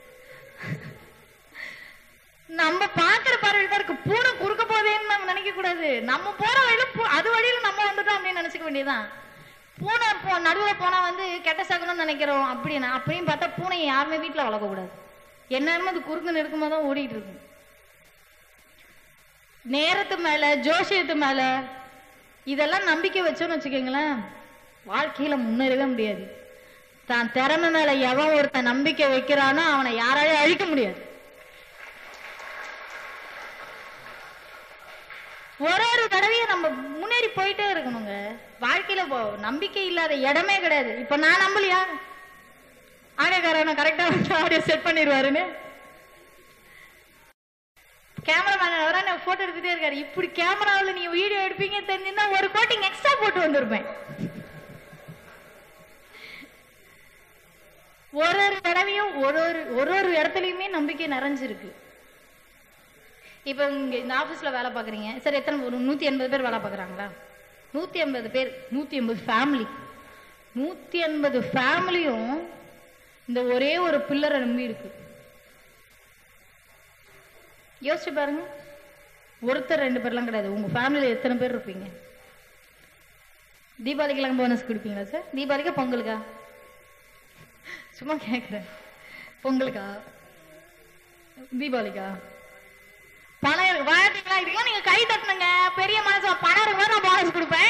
நம்ம பாக்குற பார்வையில் தான் இருக்கு பூனை குறுக்க போதேன்னு நம்ம நினைக்க கூடாது நம்ம போற வழியில பூ- அது வழியில நம்ம வந்துட்டோம் அப்படின்னு நினைச்சுக்க வேண்டியதுதான் பூனை போ நடுவுல போனா வந்து கெட்ட சகுனம் நினைக்கிறோம் அப்படின்னு அப்படின்னு பார்த்தா பூனையை யாருமே வீட்டுல வளர்க்க கூடாது எந்நேரமும் அது குறுக்கு நெருக்கமாக தான் ஓடிட்டு இருக்கும் நேரத்து மேல ஜோசியத்து மேல இதெல்லாம் நம்பிக்கை வச்சோன்னு வச்சுக்கோங்களேன் வாழ்க்கையில முன்னேறவே முடியாது தான் திறமை மேல எவன் ஒருத்தன் நம்பிக்கை வைக்கிறானோ அவனை யாராலையும் அழிக்க முடியாது ஒரு ஒரு தடவையும் நம்ம முன்னேறி போயிட்டே இருக்கணுங்க வாழ்க்கையில போ- நம்பிக்கை இல்லாத இடமே கிடையாது இப்ப நான் நம்பலையா ஆடியோக்காரன் கரெக்டா ஆடியோ செட் பண்ணிடுவாருன்னு கேமராமேன் வர நான் போட்டோ எடுத்துட்டே இருக்காரு இப்படி கேமராவில் நீங்க வீடியோ எடுப்பீங்க தெரிஞ்சிருந்தா ஒரு கோட்டிங் எக்ஸ்ட்ரா போட்டு வந்திருப்பேன் ஒரு ஒரு தடவையும் ஒரு ஒரு ஒரு ஒரு இடத்துலயுமே நம்பிக்கை நிறைஞ்சிருக்கு இப்போ இங்க இந்த ஆபீஸ்ல வேலை பார்க்குறீங்க சரி எத்தனை ஒரு நூத்தி எண்பது பேர் வேலை பார்க்குறாங்களா நூத்தி எண்பது பேர் நூத்தி எண்பது ஃபேமிலி நூத்தி எண்பது ஃபேமிலியும் இந்த ஒரே ஒரு பில்லரை நம்பி இருக்கு யோசிச்சு பாருங்க ஒருத்தர் ரெண்டு பேர்லாம் கிடையாது உங்க ஃபேமிலியில எத்தனை பேர் இருப்பீங்க தீபாவளிக்கெல்லாம் போனஸ் கொடுப்பீங்களா சார் தீபாவளிக்கா பொங்கலுக்கா சும்மா கேக்குறேன் பொங்கலுக்கா தீபாவளிக்கா பணம் இருக்கு வாழ்த்துங்களா இதுக்கெல்லாம் நீங்க கை தட்டணுங்க பெரிய மனசு பணம் இருக்கும்போது நான் போனஸ் கொடுப்பேன்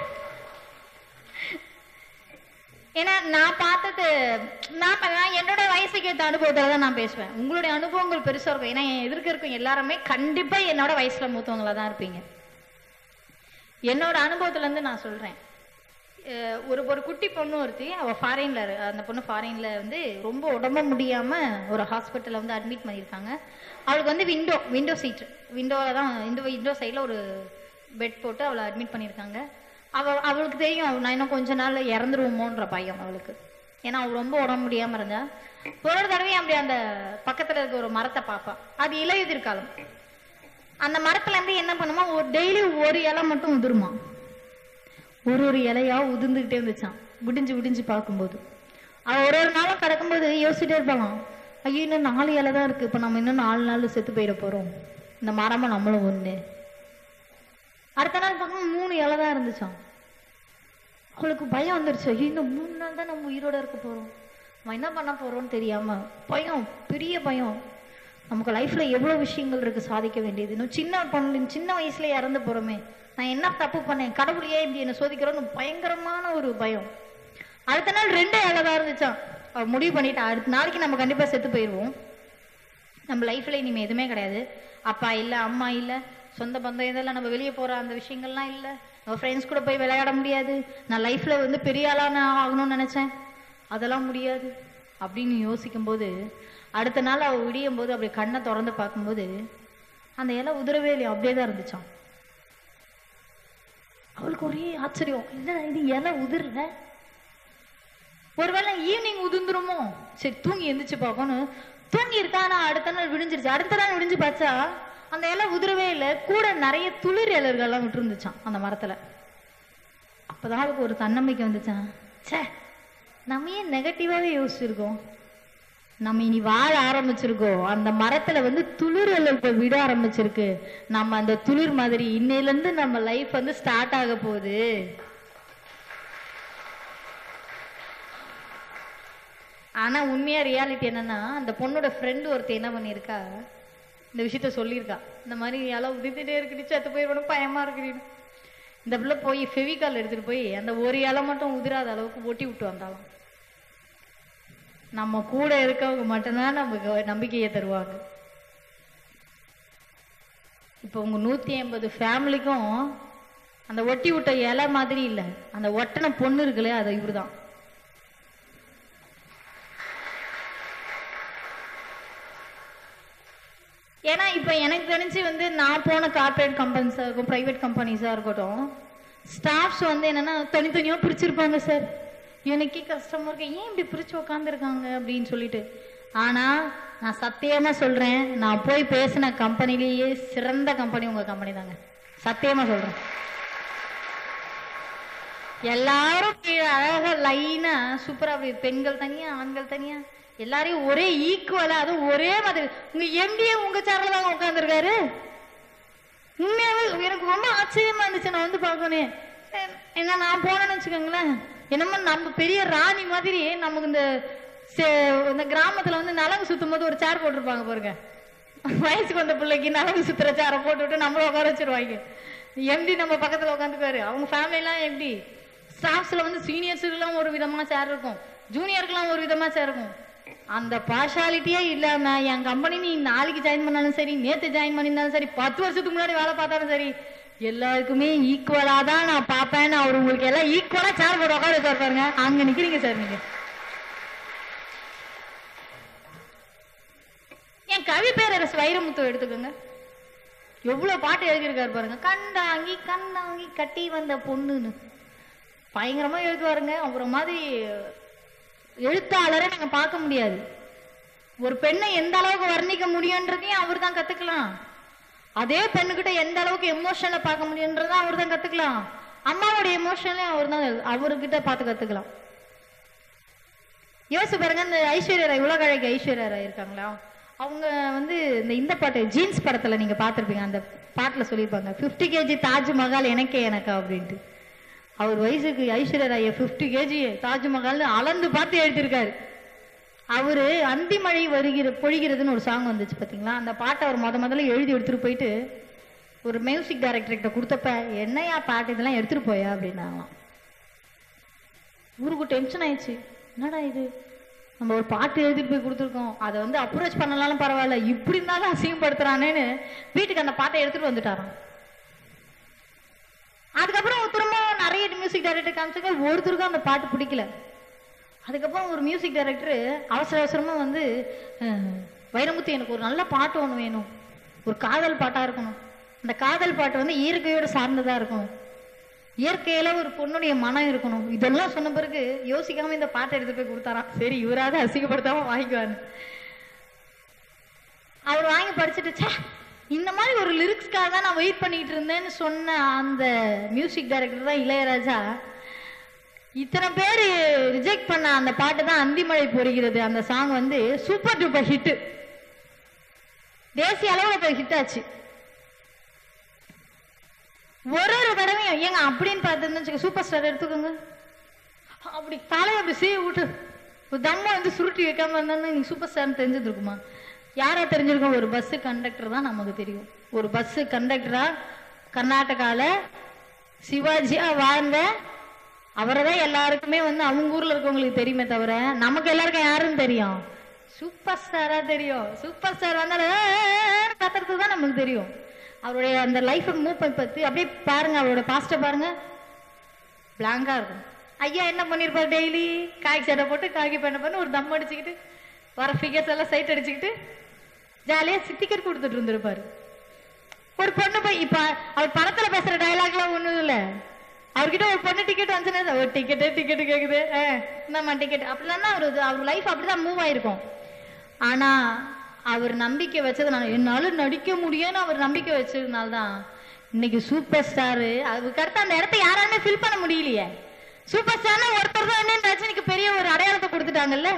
ஏன்னா நான் பார்த்தது நான் ப- நான் என்னோட வயசுக்கு ஏற்ற அனுபவத்துல தான் நான் பேசுவேன் உங்களுடைய அனுபவங்கள் பெருசா இருக்கும் ஏன்னா என் எதிர்க்க இருக்கும் எல்லாருமே கண்டிப்பா என்னோட வயசுல மூத்தவங்களா தான் இருப்பீங்க என்னோட அனுபவத்துல இருந்து நான் சொல்றேன் அஹ் ஒரு ஒரு குட்டி பொண்ணு ஒருத்தி அவ ஃபாரின்ல அந்த பொண்ணு ஃபாரின்ல வந்து ரொம்ப உடம்ப முடியாம ஒரு ஹாஸ்பிட்டல்ல வந்து அட்மிட் பண்ணியிருக்காங்க அவளுக்கு வந்து விண்டோ விண்டோ சீட் விண்டோல தான் இந்த விண்டோ சைடில் ஒரு பெட் போட்டு அவளை அட்மிட் பண்ணியிருக்காங்க அவ அவளுக்கு தெரியும் அவ- நான் இன்னும் கொஞ்ச நாள்ல இறந்துருவோமோன்ற பயம் அவளுக்கு ஏன்னா அவள் ரொம்ப உடம்பு முடியாம இருந்தா ஒரு தடவையும் அப்படி அந்த பக்கத்துல இருக்க ஒரு மரத்தை பார்ப்பா அது இலையுதிர் காலம் அந்த மரத்துல இருந்து என்ன பண்ணுமா ஒரு டெய்லி ஒரு இலை மட்டும் உதிருமா ஒரு ஒரு இலையா உதிர்ந்துகிட்டே இருந்துச்சான் விடிஞ்சு விடிஞ்சு பார்க்கும்போது அவ ஒரு ஒரு நாளும் கிடக்கும்போது யோசிச்சுட்டே இருப்பாளாம் ஐயோ இன்னும் நாலு இலை தான் இருக்கு இப்ப நம்ம இன்னும் நாலு நாள் செத்து போயிட போறோம் இந்த மரமா நம்மளும் ஒண்ணு அடுத்த நாள் பார்க்கும் மூணு இலை தான் இருந்துச்சாம் அவளுக்கு பயம் வந்துருச்சு ஐயோ இந்த மூணு நாள் தான் நம்ம உயிரோட இருக்க போறோம் நம்ம என்ன பண்ண போறோம்னு தெரியாம பயம் பெரிய பயம் நமக்கு லைஃப்ல எவ்வளவு விஷயங்கள் இருக்கு சாதிக்க வேண்டியது இன்னும் சின்ன பொண்ணு சின்ன வயசுல இறந்து போறோமே நான் என்ன தப்பு பண்ணேன் கடவுள் ஏன் இப்படி என்ன சோதிக்கிறோன்னு பயங்கரமான ஒரு பயம் அடுத்த நாள் ரெண்டே இலை இருந்துச்சாம் அவ முடிவு பண்ணிட்டா அடுத்த நாளைக்கு நம்ம கண்டிப்பா செத்து போயிடுவோம் நம்ம லைஃப்ல இனிமே எதுவுமே கிடையாது அப்பா இல்ல அம்மா இல்ல சொந்த பந்தம் இதெல்லாம் நம்ம வெளியே போற அந்த விஷயங்கள்லாம் இல்ல நம்ம ஃப்ரெண்ட்ஸ் கூட போய் விளையாட முடியாது நான் லைஃப்ல வந்து பெரிய ஆளா நான் ஆகணும்னு நினைச்சேன் அதெல்லாம் முடியாது அப்படின்னு யோசிக்கும் போது அடுத்த நாள் அவ விடியும் போது அப்படி கண்ணை திறந்து பார்க்கும்போது அந்த இலை உதிரவே இல்லையா அப்படியே தான் இருந்துச்சாம் அவளுக்கு ஒரே ஆச்சரியம் என்ன இது இலை உதிரல ஒருவேளை ஈவினிங் உதிர்ந்துருமோ சரி தூங்கி எந்திரிச்சு பார்ப்போம்னு தூங்கி இருக்கா ஆனா அடுத்த நாள் விடிஞ்சிருச்சு அடுத்த நாள் விடிஞ்சு பார்த்தா அந்த இலை உதிரவே இல்லை கூட நிறைய துளிர் இலர்கள்லாம் விட்டு இருந்துச்சான் அந்த மரத்துல அப்பதான் அவளுக்கு ஒரு தன்னம்பிக்கை வந்துச்சான் ச்சே நம்ம ஏன் நெகட்டிவாவே யோசிச்சிருக்கோம் நம்ம இனி வாழ ஆரம்பிச்சிருக்கோம் அந்த மரத்துல வந்து துளிர் இப்ப விட ஆரம்பிச்சிருக்கு நம்ம அந்த துளிர் மாதிரி இன்னையில இருந்து நம்ம லைஃப் வந்து ஸ்டார்ட் ஆக போகுது ஆனா உண்மையா ரியாலிட்டி என்னன்னா அந்த பொண்ணோட ஃப்ரெண்டு ஒருத்தர் என்ன பண்ணியிருக்கா இந்த விஷயத்த சொல்லியிருக்கா இந்த மாதிரி இலை உதிர்ந்துட்டே இருக்குடி செத்து போயிடணும் பயமா இருக்குடின்னு இந்த பிள்ளை போய் ஃபெவிகால் எடுத்துட்டு போய் அந்த ஒரு இலை மட்டும் உதிராத அளவுக்கு ஒட்டி விட்டு வந்தாலும் நம்ம கூட இருக்கவங்க மட்டும்தான் நமக்கு நம்பிக்கையை தருவாங்க இப்போ உங்க நூத்தி எண்பது ஃபேமிலிக்கும் அந்த ஒட்டி விட்ட இலை மாதிரி இல்ல அந்த ஒட்டன பொண்ணு இருக்குல்ல அது இவருதான் ஏன்னா இப்போ எனக்கு தெரிஞ்சு வந்து நான் போன கார்ப்பரேட் கம்பெனிஸாக இருக்கும் ப்ரைவேட் கம்பெனிஸாக இருக்கட்டும் ஸ்டாஃப்ஸ் வந்து என்னன்னா தனித்தனியா பிரிச்சிருப்பாங்க சார் எனக்கே கஷ்டமா இருக்கு ஏன் இப்படி பிரிச்சு உக்காந்துருக்காங்க அப்படின்னு சொல்லிட்டு ஆனா நான் சத்தியமா சொல்றேன் நான் போய் பேசின கம்பெனிலேயே சிறந்த கம்பெனி உங்க கம்பெனி தாங்க சத்தியமா சொல்றேன் எல்லாரும் கீழே அழகா லைனா சூப்பரா அப்படி பெண்கள் தனியா ஆண்கள் தனியா எல்லாரையும் ஒரே ஈக்குவலா அதுவும் ஒரே மாதிரி உங்க எம்டிஏ உங்க சேர்ல தாங்க உட்காந்துருக்காரு உண்மையாவே எனக்கு ரொம்ப ஆச்சரியமா இருந்துச்சு நான் வந்து பார்க்கணும் என்ன நான் போனேன்னு வச்சுக்கோங்களேன் என்னமோ நம்ம பெரிய ராணி மாதிரி நமக்கு இந்த சே- இந்த கிராமத்துல வந்து நலங்கு சுத்தும் போது ஒரு சேர் போட்டிருப்பாங்க பாருங்க வயசுக்கு வந்த பிள்ளைக்கு நலங்கு சுத்துற சேரை போட்டு விட்டு நம்மள உட்கார வச்சிருவாங்க எம்டி நம்ம பக்கத்துல உட்காந்துக்காரு அவங்க ஃபேமிலிலாம் எப்படி ஸ்டாஃப்ஸ்ல வந்து சீனியர்ஸுக்கெல்லாம் ஒரு விதமா சேர் இருக்கும் ஜூனியருக்குலாம் ஒரு விதமா சேர் இருக்கும் அந்த பார்ஷாலிட்டியே இல்லாம என் கம்பெனி நீ நாளைக்கு ஜாயின் பண்ணாலும் சரி நேத்து ஜாயின் பண்ணியிருந்தாலும் சரி பத்து வருஷத்துக்கு முன்னாடி வேலை பார்த்தாலும் சரி எல்லாருக்குமே ஈக்குவலா தான் நான் பார்ப்பேன் அவர் உங்களுக்கு எல்லாம் ஈக்குவலா சேர் போட்டு உட்கார வச்சாரு பாருங்க அங்க நிக்கிறீங்க சார் நீங்க என் கவி பேரரசு வைரமுத்து எடுத்துக்கோங்க எவ்வளவு பாட்டு எழுதியிருக்காரு பாருங்க கண்டாங்கி கண்டாங்கி கட்டி வந்த பொண்ணுன்னு பயங்கரமா எழுதுவாருங்க அவரை மாதிரி எழுத்தாளரை நாங்க பார்க்க முடியாது ஒரு பெண்ணை எந்த அளவுக்கு வர்ணிக்க முடியுன்றதையும் அவர் தான் கத்துக்கலாம் அதே பெண்ணுகிட்ட எந்த அளவுக்கு எமோஷனை பார்க்க முடியுன்றதும் அவர் தான் கத்துக்கலாம் அம்மாவுடைய எமோஷனையும் அவர் தான் அவர்கிட்ட பார்த்து கத்துக்கலாம் யோசிச்சு பாருங்க இந்த ஐஸ்வர்யா ராய் உலக அழகி ஐஸ்வர்யா ராய் இருக்காங்களா அவங்க வந்து இந்த இந்த பாட்டு ஜீன்ஸ் படத்துல நீங்க பார்த்திருப்பீங்க அந்த பாட்டுல சொல்லியிருப்பாங்க 50 கேஜி தாஜ்மஹால் எனக்கே எனக்கா அப்படின்ட்டு அவர் வயசுக்கு ஐஸ்வர்யா ராய 50 கேஜி தாஜ்மஹால்னு அளந்து பார்த்து எழுதியிருக்காரு அவரு அந்திமழை வருகிற பொழிகிறதுன்னு ஒரு சாங் வந்துச்சு பாத்தீங்களா அந்த பாட்டை அவர் முத முதல்ல எழுதி எடுத்துட்டு போயிட்டு ஒரு மியூசிக் டைரக்டர்கிட்ட கொடுத்தப்ப என்னையா பாட்டு இதெல்லாம் எடுத்துட்டு போயா அப்படின்னாங்களாம் ஊருக்கு டென்ஷன் ஆயிடுச்சு என்னடா இது நம்ம ஒரு பாட்டு எழுதிட்டு போய் கொடுத்துருக்கோம் அதை வந்து அப்ரோச் பண்ணலாலும் பரவாயில்ல இப்படி இருந்தாலும் அசிங்கப்படுத்துறானேன்னு வீட்டுக்கு அந்த பாட்டை எடுத்துட்டு வந்துட்டாராம் அதுக்கப்புறம் திரும்ப நிறைய மியூசிக் டைரக்டர் காமிச்சாங்க ஒருத்தருக்கும் அந்த பாட்டு பிடிக்கல அதுக்கப்புறம் ஒரு மியூசிக் டைரக்டர் அவசர அவசரமா வந்து அஹ், வைரமுத்து எனக்கு ஒரு நல்ல பாட்டு ஒன்று வேணும் ஒரு காதல் பாட்டா இருக்கணும் அந்த காதல் பாட்டு வந்து இயற்கையோட சார்ந்ததா இருக்கணும் இயற்கையில ஒரு பொண்ணுடைய மனம் இருக்கணும் இதெல்லாம் சொன்ன பிறகு யோசிக்காம இந்த பாட்டை எடுத்து போய் கொடுத்தாராம் சரி இவராவது அசிங்கப்படுத்தாம வாங்கிக்குவாரு அவர் வாங்கி படிச்சுட்டு ச்சே இந்த மாதிரி ஒரு லிரிக்ஸ்க்காக தான் நான் வெயிட் பண்ணிட்டு இருந்தேன்னு சொன்ன அந்த மியூசிக் டைரக்டர் தான் இளையராஜா இத்தனை பேர் ரிஜெக்ட் பண்ண அந்த பாட்டு தான் அந்திமழை பொறுகிறது அந்த சாங் வந்து சூப்பர் டூப்பர் ஹிட் தேசிய அளவுல போய் ஹிட் ஆச்சு ஒரு ஒரு தடவையும் ஏங்க அப்படின்னு பார்த்து சூப்பர் ஸ்டார் எடுத்துக்கோங்க அப்படி தலையை அப்படி சீவி விட்டு ஒரு தம்மை வந்து சுருட்டி வைக்காம இருந்தாலும் நீங்க சூப்பர் ஸ்டார் தெரிஞ்சிருக்குமா யாரா தெரிஞ்சிருக்கோம் ஒரு பஸ் கண்டக்டர் தான் நமக்கு தெரியும் ஒரு பஸ் கண்டக்டரா கர்நாடகால சிவாஜியா வாழ்ந்த அவரை தான் எல்லாருக்குமே வந்து அவங்க ஊர்ல இருக்கவங்களுக்கு தெரியுமே தவிர நமக்கு எல்லாருக்கும் யாருன்னு தெரியும் சூப்பர் ஸ்டாரா தெரியும் சூப்பர் ஸ்டார் வந்தாலும் கத்துறது தான் நமக்கு தெரியும் அவருடைய அந்த லைஃப் மூவ் பத்தி அப்படியே பாருங்க அவரோட பாஸ்ட பாருங்க பிளாங்கா இருக்கும் ஐயா என்ன பண்ணிருப்பார் டெய்லி காய்க்கு சட்டை போட்டு காக்கி பண்ண பண்ணி ஒரு தம் அடிச்சுக்கிட்டு வர ஃபிகர்ஸ் எல்லாம் சைட் அடிச்சுக்கிட்டு ஜாலியா டிக்கெட் கொடுத்துட்டு இருந்திருப்பாரு ஒரு பொண்ணு போய் இப்ப அவர் படத்துல பேசுற டயலாக் எல்லாம் ஒண்ணும் இல்ல அவர்கிட்ட ஒரு பொண்ணு டிக்கெட் வந்துச்சுன்னா ஒரு டிக்கெட்டு டிக்கெட் கேக்குது என்னம்மா டிக்கெட் அப்படிலாம் தான் அவர் அவர் லைஃப் அப்படிதான் மூவ் ஆயிருக்கும் ஆனா அவர் நம்பிக்கை வச்சது நான் என்னால நடிக்க முடியும்னு அவர் நம்பிக்கை வச்சதுனால தான் இன்னைக்கு சூப்பர் ஸ்டார் அதுக்கு அடுத்து அந்த இடத்த யாராலுமே ஃபில் பண்ண முடியலையே சூப்பர் ஸ்டார்னா ஒருத்தர் தான் என்ன ரஜினிக்கு பெரிய ஒரு அடையாளத்தை கொடுத்துட்டாங்கல்ல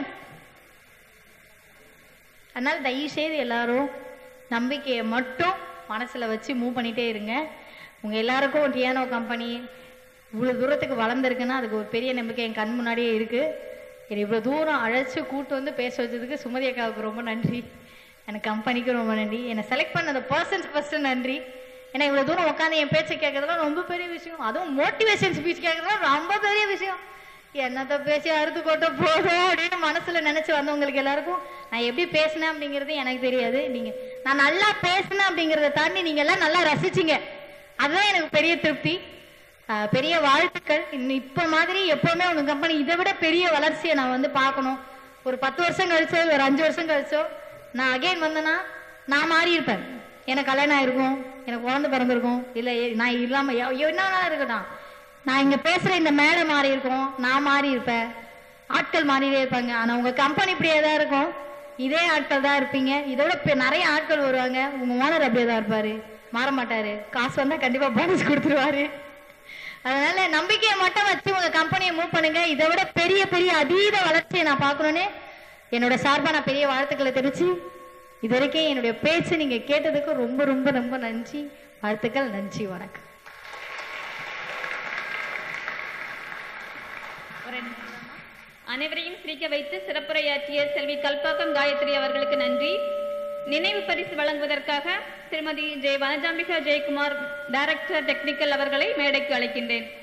அதனால தயவு செய்து எல்லாரும் நம்பிக்கையை மட்டும் மனசுல வச்சு மூவ் பண்ணிட்டே இருங்க உங்க எல்லாருக்கும் டியானோ கம்பெனி இவ்வளவு தூரத்துக்கு வளர்ந்துருக்குன்னா அதுக்கு ஒரு பெரிய நம்பிக்கை என் கண் முன்னாடியே இருக்கு என்னை இவ்வளவு தூரம் அழைச்சு கூட்டு வந்து பேச வச்சதுக்கு சுமதி அக்காவுக்கு ரொம்ப நன்றி எனக்கு கம்பெனிக்கு ரொம்ப நன்றி என்னை செலக்ட் பண்ண அந்த பர்சன்ஸ்க்கு ஃபர்ஸ்ட் நன்றி ஏன்னா இவ்வளவு தூரம் உட்காந்து என் பேச்சை கேட்கறதுலாம் ரொம்ப பெரிய விஷயம் அதுவும் மோட்டிவேஷன் ஸ்பீச் கேட்கறதுலாம் ரொம்ப பெரிய விஷயம் என்னத்த பேசி அறுத்து கொட்ட போதும் அப்படின்னு மனசுல நினைச்சு வந்தவங்களுக்கு எல்லாருக்கும் நான் எப்படி பேசினேன் அப்படிங்கிறது எனக்கு தெரியாது நீங்க நான் நல்லா பேசினேன் அப்படிங்கறத தாண்டி நீங்க எல்லாம் நல்லா ரசிச்சீங்க அதுதான் எனக்கு பெரிய திருப்தி ஆஹ் பெரிய வாழ்த்துக்கள் இன்னும் இப்ப மாதிரி எப்பவுமே உங்க கம்பெனி இதை விட பெரிய வளர்ச்சியை நான் வந்து பார்க்கணும் ஒரு பத்து வருஷம் கழிச்சோ இல்ல ஒரு அஞ்சு வருஷம் கழிச்சோ நான் அகைன் வந்தேன்னா நான் மாறி இருப்பேன் எனக்கு கல்யாணம் ஆயிருக்கும் எனக்கு குழந்தை பிறந்திருக்கும் இல்ல ஏ- நான் இல்லாம எ- என்ன வேணாலும் இருக்கட்டும் நான் இங்க பேசுற இந்த மேடை மாறி இருக்கும் நான் மாறி இருப்பேன் ஆட்கள் மாறிட்டே இருப்பாங்க ஆனா உங்க கம்பெனி இப்படியே தான் இருக்கும் இதே ஆட்கள் தான் இருப்பீங்க இதோட பெ- நிறைய ஆட்கள் வருவாங்க உங்க ஓனர் அப்படியே தான் இருப்பாரு மாற மாட்டாரு காசு வந்தா கண்டிப்பா போனஸ் கொடுத்துருவாரு அதனால நம்பிக்கையை மட்டும் வச்சு உங்க கம்பெனியை மூவ் பண்ணுங்க இதை விட பெரிய பெரிய அதீத வளர்ச்சியை நான் பார்க்கணும்னு என்னோட சார்பா நான் பெரிய வாழ்த்துக்களை தெரிவிச்சு இது வரைக்கும் என்னுடைய பேச்சு நீங்க கேட்டதுக்கு ரொம்ப ரொம்ப ரொம்ப நன்றி வாழ்த்துக்கள் நன்றி வணக்கம் அனைவரையும் சிரிக்க வைத்து சிறப்புரையாற்றிய செல்வி கல்பாக்கம் காயத்ரி அவர்களுக்கு நன்றி நினைவு பரிசு வழங்குவதற்காக திருமதி ஜெய வனஜாம்பிகா ஜெயக்குமார் டைரக்டர் டெக்னிக்கல் அவர்களை மேடைக்கு அழைக்கின்றேன்